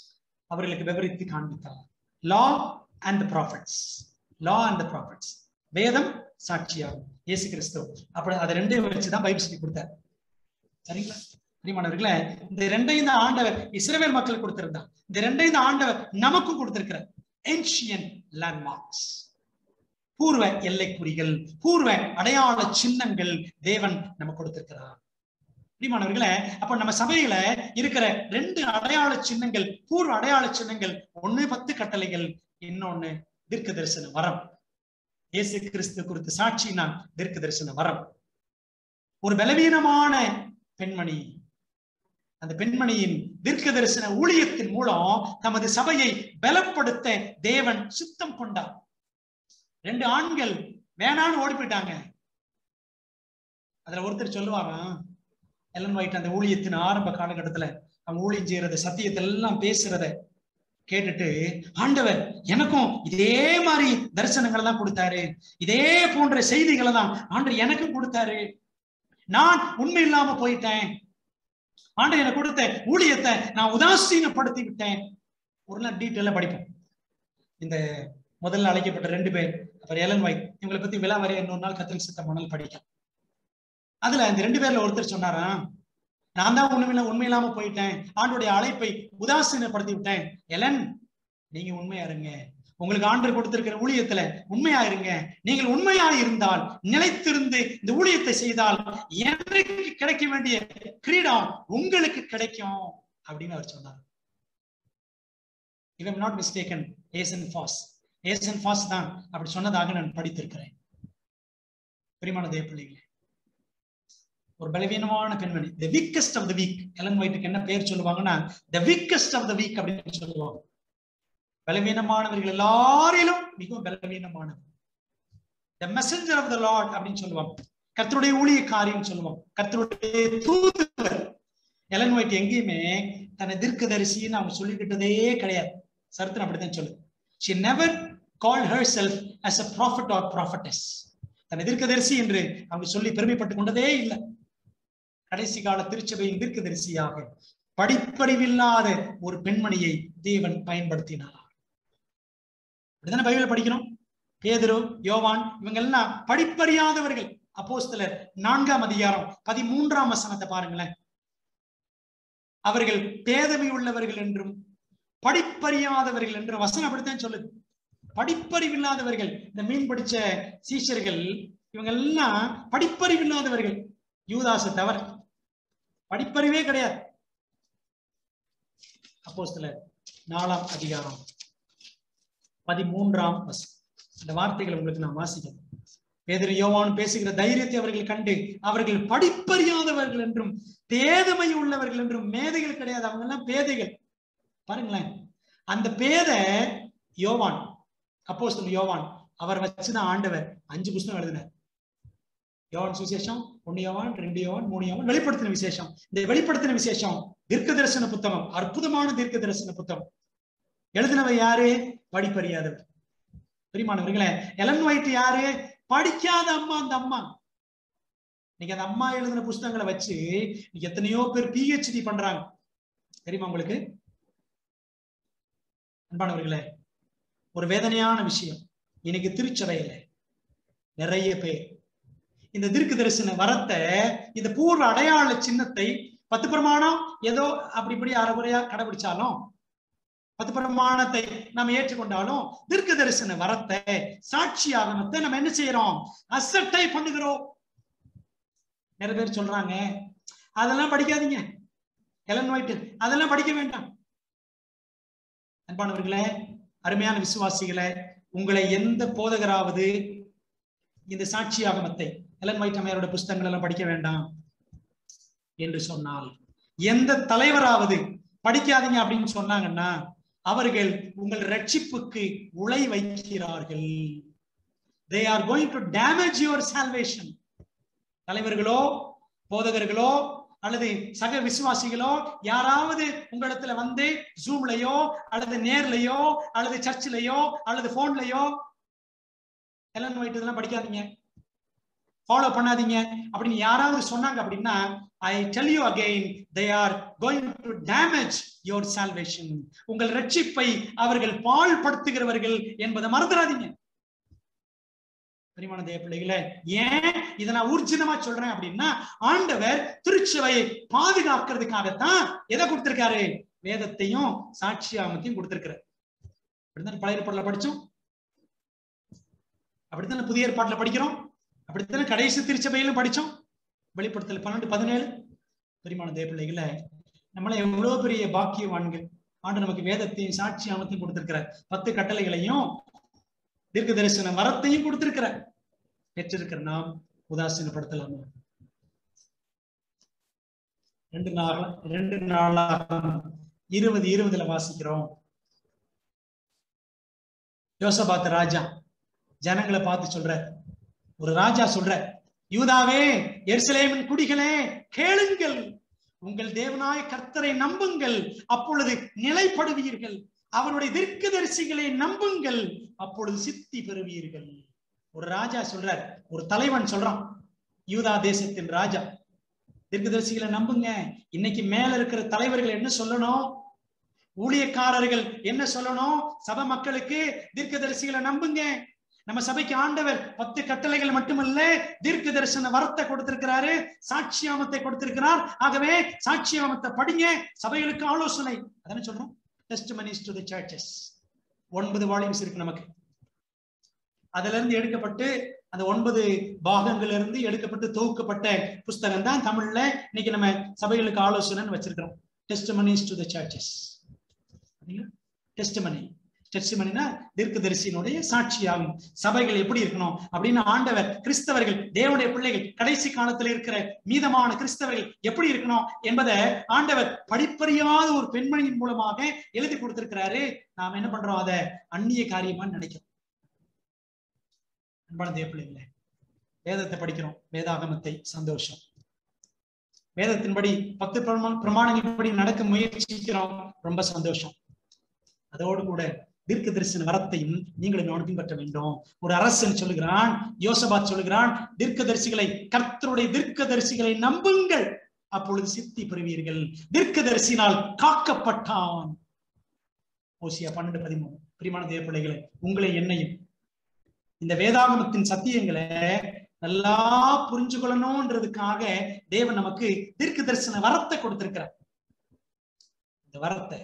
அவர்களுக்கு விவரித்து காண்பித்தார் law and prophets law and prophets வேதம் சாட்சியாகும் இயேசு கிறிஸ்து அப்படி அதை ரெண்டையும் வச்சுதான் பைபிள் சொல்லி கொடுத்தார் சரிங்களா பிரியமானவர்களே இந்த ரெண்டையும் தான் ஆண்டவர் இஸ்ரவேல் மக்கள் கொடுத்திருந்தார் இந்த ரெண்டையும் தான் ஆண்டவர் நமக்கும் கொடுத்திருக்கிறார் ஏன்ஷியன் லேண்ட்மார்க்ஸ் பூர்வ எல்லைக்குறிகள் பூர்வ அடையாள சின்னங்கள் தேவன் நம்ம கொடுத்திருக்கிறார் பிரியமானவர்களே அப்ப நம்ம சபையில இருக்கிற ரெண்டு அடையாள சின்னங்கள் பூர்வ அடையாள சின்னங்கள் ஒண்ணு பத்து கட்டளைகள் இன்னொன்னு தீர்க்க தரிசன வரம் இயேசு கிறிஸ்து குறித்து சாட்சினா தீர்க்க தரிசன வரம் ஒரு பலவீனமான பெண்மணி அந்த பெண்மணியின் தீர்க்க தரிசன ஊழியத்தின் மூலம் தமது சபையை பலப்படுத்த தேவன் சித்தம் கொண்டார் ரெண்டு ஆண்கள் வேணான்னு ஓடி போயிட்டாங்க அதுல ஒருத்தர் சொல்லுவாங்க எலன் ஒயிட் அந்த ஊழியத்தின் ஆரம்ப காலகட்டத்துல அவங்க ஊழியம் செய்யறத சத்தியத்தை எல்லாம் பேசுறத கேட்டுட்டு ஆண்டவர் எனக்கும் இதே மாதிரி தரிசனங்களை தான் கொடுத்தாரு இதே போன்ற செய்திகளை தான் ஆண்டவர் எனக்கும் கொடுத்தாரு நான் உண்மை இல்லாம போயிட்டேன் ஆண்டு எனக்கு கொடுத்த ஊழியத்தை நான் உதாசீனப்படுத்தி விட்டேன் ஒரு நாள் டீட்டெயிலா படிப்போம் இந்த முதல்ல அழைக்கப்பட்ட ரெண்டு பேர் அப்புறம் எலன் ஒயிட் இவங்களை பத்தி விழா வரைய இன்னொரு நாள் கத்திரிக் சித்த மணல் படிக்கும் அதுல இந்த ரெண்டு பேர்ல ஒருத்தர் சொன்னாரா நான் தான் உண்மையில உண்மை இல்லாம போயிட்டேன் ஆண்டுடைய அழைப்பை உதாசீனப்படுத்தி விட்டேன் எலன் நீங்க உண்மையா இருங்க உங்களுக்கு ஆண்டு கொடுத்திருக்கிற ஊழியத்துல உண்மையா இருங்க நீங்கள் உண்மையா இருந்தால் நிலைத்திருந்து இந்த ஊழியத்தை செய்தால் எனக்கு கிடைக்க வேண்டிய கிரீடம் உங்களுக்கு கிடைக்கும் அப்படின்னு அவர் சொன்னார் இவன் நாட் மிஸ்டேக்கன் ஏசன் ஃபாஸ் ஏசன் ஃபாஸ் தான் அப்படி சொன்னதாக நான் படித்திருக்கிறேன் பிரிமான தேவ பிள்ளைகளே ஒரு பலவீனமான பெண்மணி the weakest of the weak Ellen ஒயிட்டுக்கு என்ன பேர் சொல்லுவாங்கன்னா the weakest of the weak அப்படின்னு சொல்லுவாங்க பலவீனமானவர்கள் எல்லாரிலும் மிகவும் பலவீனமானவர் the messenger of the Lord அப்படின்னு சொல்லுவாங்க கர்த்தருடைய ஊழியக்காரியம் சொல்லுவோம் கர்த்தருடைய தூதுவர் எலன் ஒயிட் எங்கேயுமே தன்னை தீர்க்கதரிசின்னு அவங்க சொல்லிக்கிட்டதே கிடையாது சரித்திரம் அப்படித்தான் சொல்லு she never call herself as a prophet or prophetess தன்னை தீர்க்கதரிசி என்று அவங்க சொல்லி பெருமைப்பட்டுக் கொண்டதே இல்லை கடைசி கால திருச்சபையின் தீர்க்கதரிசியாக படிப்பறிவில்லாத ஒரு பெண்மணியை தேவன் பயன்படுத்தினார் அப்படிதானே பைபிள் படிக்கிறோம் பேதுரு யோவான் இவங்க எல்லாம் படிப்பறியாதவர்கள் அப்போஸ்தலர் நான்காம் அதிகாரம் பதிமூன்றாம் வசனத்தை பாருங்களேன் அவர்கள் பேதமை உள்ளவர்கள் என்றும் படிப்பறியாதவர்கள் என்று வசனம் அப்படித்தான் சொல்லுது படிப்பறிவில்லாதவர்கள் இந்த மீன் பிடிச்ச சீஷர்கள் இவங்க எல்லாம் படிப்பறிவில்லாதவர்கள் யூதாச தவிர படிப்பறிவே கிடையாது அப்போ சில நாலாம் அதிகாரம் பதிமூன்றாம் வசனம் இந்த வார்த்தைகள் உங்களுக்கு நான் வாசிக்கிறேன் பேதர் யோவான் பேசுகிற தைரியத்தை அவர்கள் கண்டு அவர்கள் படிப்பறியாதவர்கள் என்றும் பேதமை உள்ளவர்கள் என்றும் மேதைகள் கிடையாது அவங்க எல்லாம் பேதைகள் பாருங்களேன் அந்த பேத யோவான் அப்போ யோவான் அவர் வச்சுதான் ஆண்டவர் அஞ்சு புஸ்தகம் எழுதினார் யோவான் சுவிசேஷம் ஒன்னு யோவான் ரெண்டு யோவான் மூணு யோவான் வெளிப்படுத்தின விசேஷம் இந்த வெளிப்படுத்தின விசேஷம் தீர்க்க தரிசன புத்தகம் அற்புதமான தீர்க்க தரிசன புத்தகம் எழுதினவை யாரு படிப்பறியாதவர் பெரியமானவர்களே எலன் ஒயிட் யாரு படிக்காத அம்மா அந்த அம்மா நீங்க அந்த அம்மா எழுதின புஸ்தகங்களை வச்சு எத்தனையோ பேர் பிஹெச்டி பண்றாங்க தெரியுமா உங்களுக்கு அன்பானவர்களே ஒரு வேதனையான விஷயம் இன்னைக்கு திருச்சபையில நிறைய பேர் இந்த தீர்க்க தரிசன வரத்தை இந்த பூர்வ அடையாள சின்னத்தை பத்து பிரமாணம் ஏதோ அப்படி இப்படி அறகுறையா கடைபிடிச்சாலும் பத்து பிரமாணத்தை நம்ம ஏற்றுக்கொண்டாலும் தீர்க்க தரிசன வரத்தை சாட்சி ஆகமத்தை நம்ம என்ன செய்யறோம் அசட்டை பண்ணுகிறோம் நிறைய பேர் சொல்றாங்க அதெல்லாம் படிக்காதீங்க எலன் ஒயிட் அதெல்லாம் படிக்க வேண்டாம் அன்பானவர்களே அருமையான விசுவாசிகளை உங்களை எந்த போதகராவது இந்த சாட்சி ஆகமத்தை எலன் ஒயிட் அம்மையாரோட புஸ்தகங்கள் எல்லாம் படிக்க வேண்டாம் என்று சொன்னால் எந்த தலைவராவது படிக்காதீங்க அப்படின்னு சொன்னாங்கன்னா அவர்கள் உங்கள் ரட்சிப்புக்கு உலை வைக்கிறார்கள் they are going to damage your salvation தலைவர்களோ போதகர்களோ அல்லது சக விசுவாசிகளோ யாராவது உங்களிடத்துல வந்து ஜூம்லயோ அல்லது நேர்லயோ அல்லது சர்ச்சிலையோ அல்லது போன்லயோ எல்லாம் ஒயிட் இதெல்லாம் படிக்காதீங்க ஃபாலோ பண்ணாதீங்க அப்படின்னு யாராவது சொன்னாங்க அப்படின்னா I tell you again they are going to damage your salvation உங்கள் ரட்சிப்பை அவர்கள் பால் படுத்துகிறவர்கள் என்பதை மறந்துடாதீங்க பிரிமான தேவ பிள்ளைகளே ஏன் இதை நான் ஊர்ஜிதமா சொல்றேன் அப்படின்னா ஆண்டவர் திருச்சபையை பாதுகாக்கிறதுக்காகத்தான் எதை கொடுத்திருக்காரு வேதத்தையும் சாட்சியாமத்தையும் கொடுத்திருக்கிறார் அப்படித்தானே பழைய ஏற்பாட்டுல படிச்சோம் அப்படித்தானே புதிய ஏற்பாட்டுல படிக்கிறோம் அப்படித்தானே கடைசி திருச்சபையிலும் படிச்சோம் வெளிப்படுத்தல் பன்னெண்டு பதினேழு பெருமான தேவ பிள்ளைகளை நம்மள எவ்வளவு பெரிய பாக்கியவான்கள் ஆண்டு நமக்கு வேதத்தையும் சாட்சியாமத்தையும் கொடுத்திருக்கிறார் பத்து கட்டளைகளையும் தீர்க்க தரிசன வரத்தையும் கொடுத்திருக்கிறார் பெற்றிருக்கிற நாம் உதாசீனப்படுத்தலாமா ரெண்டு நாள் ரெண்டு நாளாக இருபது இருபதுல வாசிக்கிறோம் யோசபாத் ராஜா ஜனங்களை பார்த்து சொல்ற ஒரு ராஜா சொல்ற யூதாவே எருசலேமின் குடிகளே கேளுங்கள் உங்கள் தேவனாய கர்த்தரை நம்புங்கள் அப்பொழுது நிலைப்படுவீர்கள் அவருடைய தீர்க்கதரிசிகளை நம்புங்கள் அப்பொழுது சித்தி பெறுவீர்கள் ஒரு ராஜா சொல்றார் ஒரு தலைவன் சொல்றான் யூதா தேசத்தின் ராஜா தீர்க்கதரிசிகளை நம்புங்க இன்னைக்கு மேல இருக்கிற தலைவர்கள் என்ன சொல்லணும் ஊழியக்காரர்கள் என்ன சொல்லணும் சபை மக்களுக்கு தீர்க்கதரிசிகளை நம்புங்க நம்ம சபைக்கு ஆண்டவர் பத்து கட்டளைகள் மட்டுமல்ல தீர்க்க தரிசன வரத்தை கொடுத்திருக்கிறாரு சாட்சியாமத்தை கொடுத்திருக்கிறார் ஆகவே சாட்சியாமத்தை படிங்க சபைகளுக்கு ஆலோசனை அதானே சொல்றோம் டெஸ்ட் டு தி சர்ச்சஸ் ஒன்பது வால்யூம்ஸ் இருக்கு நமக்கு அதுல இருந்து எடுக்கப்பட்டு அந்த ஒன்பது பாகங்கள்ல இருந்து எடுக்கப்பட்டு தொகுக்கப்பட்ட புஸ்தகம் தான் தமிழ்ல இன்னைக்கு நம்ம சபைகளுக்கு ஆலோசனைன்னு வச்சிருக்கிறோம் test to the churches test டெஸ்டிமனினா தீர்க்கதரிசியினுடைய சாட்சியாகும் சபைகள் எப்படி இருக்கணும் அப்படின்னு ஆண்டவர் கிறிஸ்தவர்கள் தேவனுடைய பிள்ளைகள் கடைசி காலத்தில் இருக்கிற மீதமான கிறிஸ்தவர்கள் எப்படி இருக்கணும் என்பதை ஆண்டவர் படிப்பறியாத ஒரு பெண்மணியின் மூலமாக எழுதி கொடுத்திருக்கிறாரு நாம் என்ன பண்றோம் அதை அந்நிய காரியமா நினைக்கிறோம் அன்பான தேவ பிள்ளைகளே வேதத்தை படிக்கிறோம் வேதாகமத்தை சந்தோஷம் வேதத்தின்படி பத்து பிரமா பிரமாணங்களின்படி நடக்க முயற்சிக்கிறோம் ரொம்ப சந்தோஷம் அதோடு கூட தீர்க்க தரிசன வரத்தையும் நீங்களும் நான் பின்பற்ற வேண்டும் ஒரு அரசன் சொல்லுகிறான் யோசபாத் சொல்லுகிறான் தீர்க்க தரிசிகளை கர்த்தருடைய தீர்க்க தரிசிகளை நம்புங்கள் அப்பொழுது சித்தி பெறுவீர்கள் தீர்க்க தரிசினால் காக்கப்பட்டான் ஓசியா பன்னெண்டு பதிமூணு பிரிமான தேவ பிள்ளைகளை உங்களை என்னையும் இந்த வேதாகமத்தின் சத்தியங்களை நல்லா புரிஞ்சு கொள்ளணும்ன்றதுக்காக தேவன் நமக்கு தீர்க்க தரிசன வரத்தை கொடுத்திருக்கிறார் இந்த வரத்தை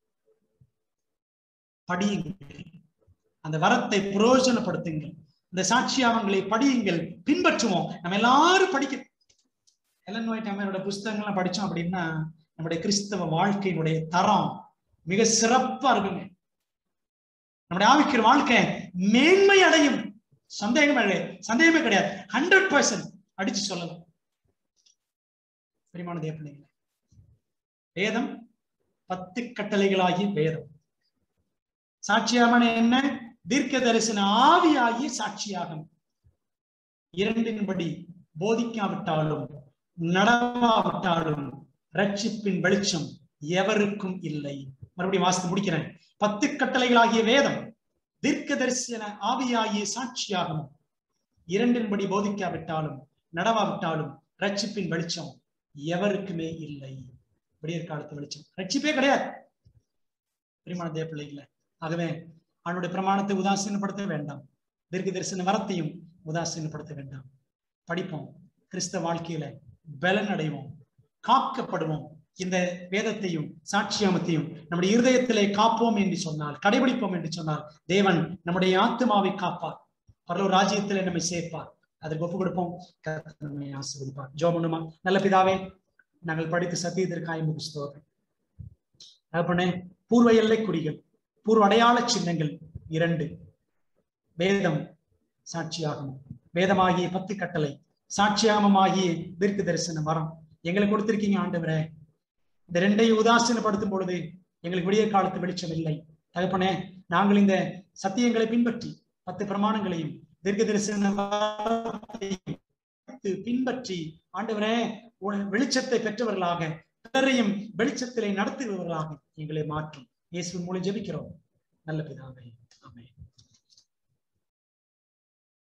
படியுங்கள் அந்த வரத்தை பிரயோஜனப்படுத்துங்கள் இந்த சாட்சியாவங்களை படியுங்கள் பின்பற்றுவோம் நம்ம எல்லாரும் படிக்க எலன் ஒயிட் அம்மையோட புஸ்தகங்கள்லாம் படிச்சோம் அப்படின்னா நம்முடைய கிறிஸ்தவ வாழ்க்கையினுடைய தரம் மிக சிறப்பா இருக்குங்க நம்முடைய ஆவிக்கிற வாழ்க்கை மேன்மை அடையும் சந்தேகம் சந்தேகமே கிடையாது ஹண்ட்ரட் பர்சன்ட் அடிச்சு சொல்லலாம் பெரியமான தேவ பிள்ளைங்களே வேதம் பத்து கட்டளைகளாகி வேதம் சாட்சியாமன என்ன தீர்க்க தரிசன ஆவியாகிய சாட்சியாகும் இரண்டின்படி போதிக்காவிட்டாலும் நடவாவிட்டாலும் ரட்சிப்பின் வெளிச்சம் எவருக்கும் இல்லை மறுபடியும் வாசித்து முடிக்கிறேன் பத்து கட்டளைகளாகிய வேதம் தீர்க்க தரிசன ஆவியாகிய சாட்சியாகும் இரண்டின்படி போதிக்காவிட்டாலும் நடவாவிட்டாலும் ரட்சிப்பின் வெளிச்சம் எவருக்குமே இல்லை விடியற் காலத்து வெளிச்சம் ரட்சிப்பே கிடையாது பிரிமான தேவ பிள்ளைகளை ஆகவே அவனுடைய பிரமாணத்தை உதாசீனப்படுத்த வேண்டாம் தீர்க்க தரிசன வரத்தையும் உதாசீனப்படுத்த வேண்டாம் படிப்போம் கிறிஸ்தவ வாழ்க்கையில பலன் அடைவோம் காக்கப்படுவோம் இந்த வேதத்தையும் சாட்சியமத்தையும் நம்முடைய இருதயத்திலே காப்போம் என்று சொன்னால் கடைபிடிப்போம் என்று சொன்னால் தேவன் நம்முடைய ஆத்மாவை காப்பார் பரலூர் ராஜ்யத்திலே நம்மை சேர்ப்பார் அதற்கு ஒப்பு கொடுப்போம் நம்மை ஆசிர்வதிப்பார் ஜோ பண்ணுமா நல்ல பிதாவே நாங்கள் படித்து சத்தியத்திற்காய் முகிஸ்தோர்கள் அப்பனே பூர்வ எல்லை குறிகள் பூர்வ அடையாள சின்னங்கள் இரண்டு வேதம் சாட்சியாகும் வேதமாகிய பத்து கட்டளை சாட்சியாகமாகிய தீர்க்க தரிசன மரம் எங்களுக்கு கொடுத்திருக்கீங்க ஆண்டவரே இந்த ரெண்டையும் உதாசீனப்படுத்தும் பொழுது எங்களுக்கு விடிய காலத்து வெளிச்சம் இல்லை தகப்பனே நாங்கள் இந்த சத்தியங்களை பின்பற்றி பத்து பிரமாணங்களையும் தீர்க்க தரிசன பின்பற்றி ஆண்டவரே வெளிச்சத்தை பெற்றவர்களாக பிறரையும் வெளிச்சத்திலே நடத்துகிறவர்களாக எங்களை மாற்றும் இயேசு மூலம் ஜெபிக்கிறோம் நல்ல பிதாவே ஆமே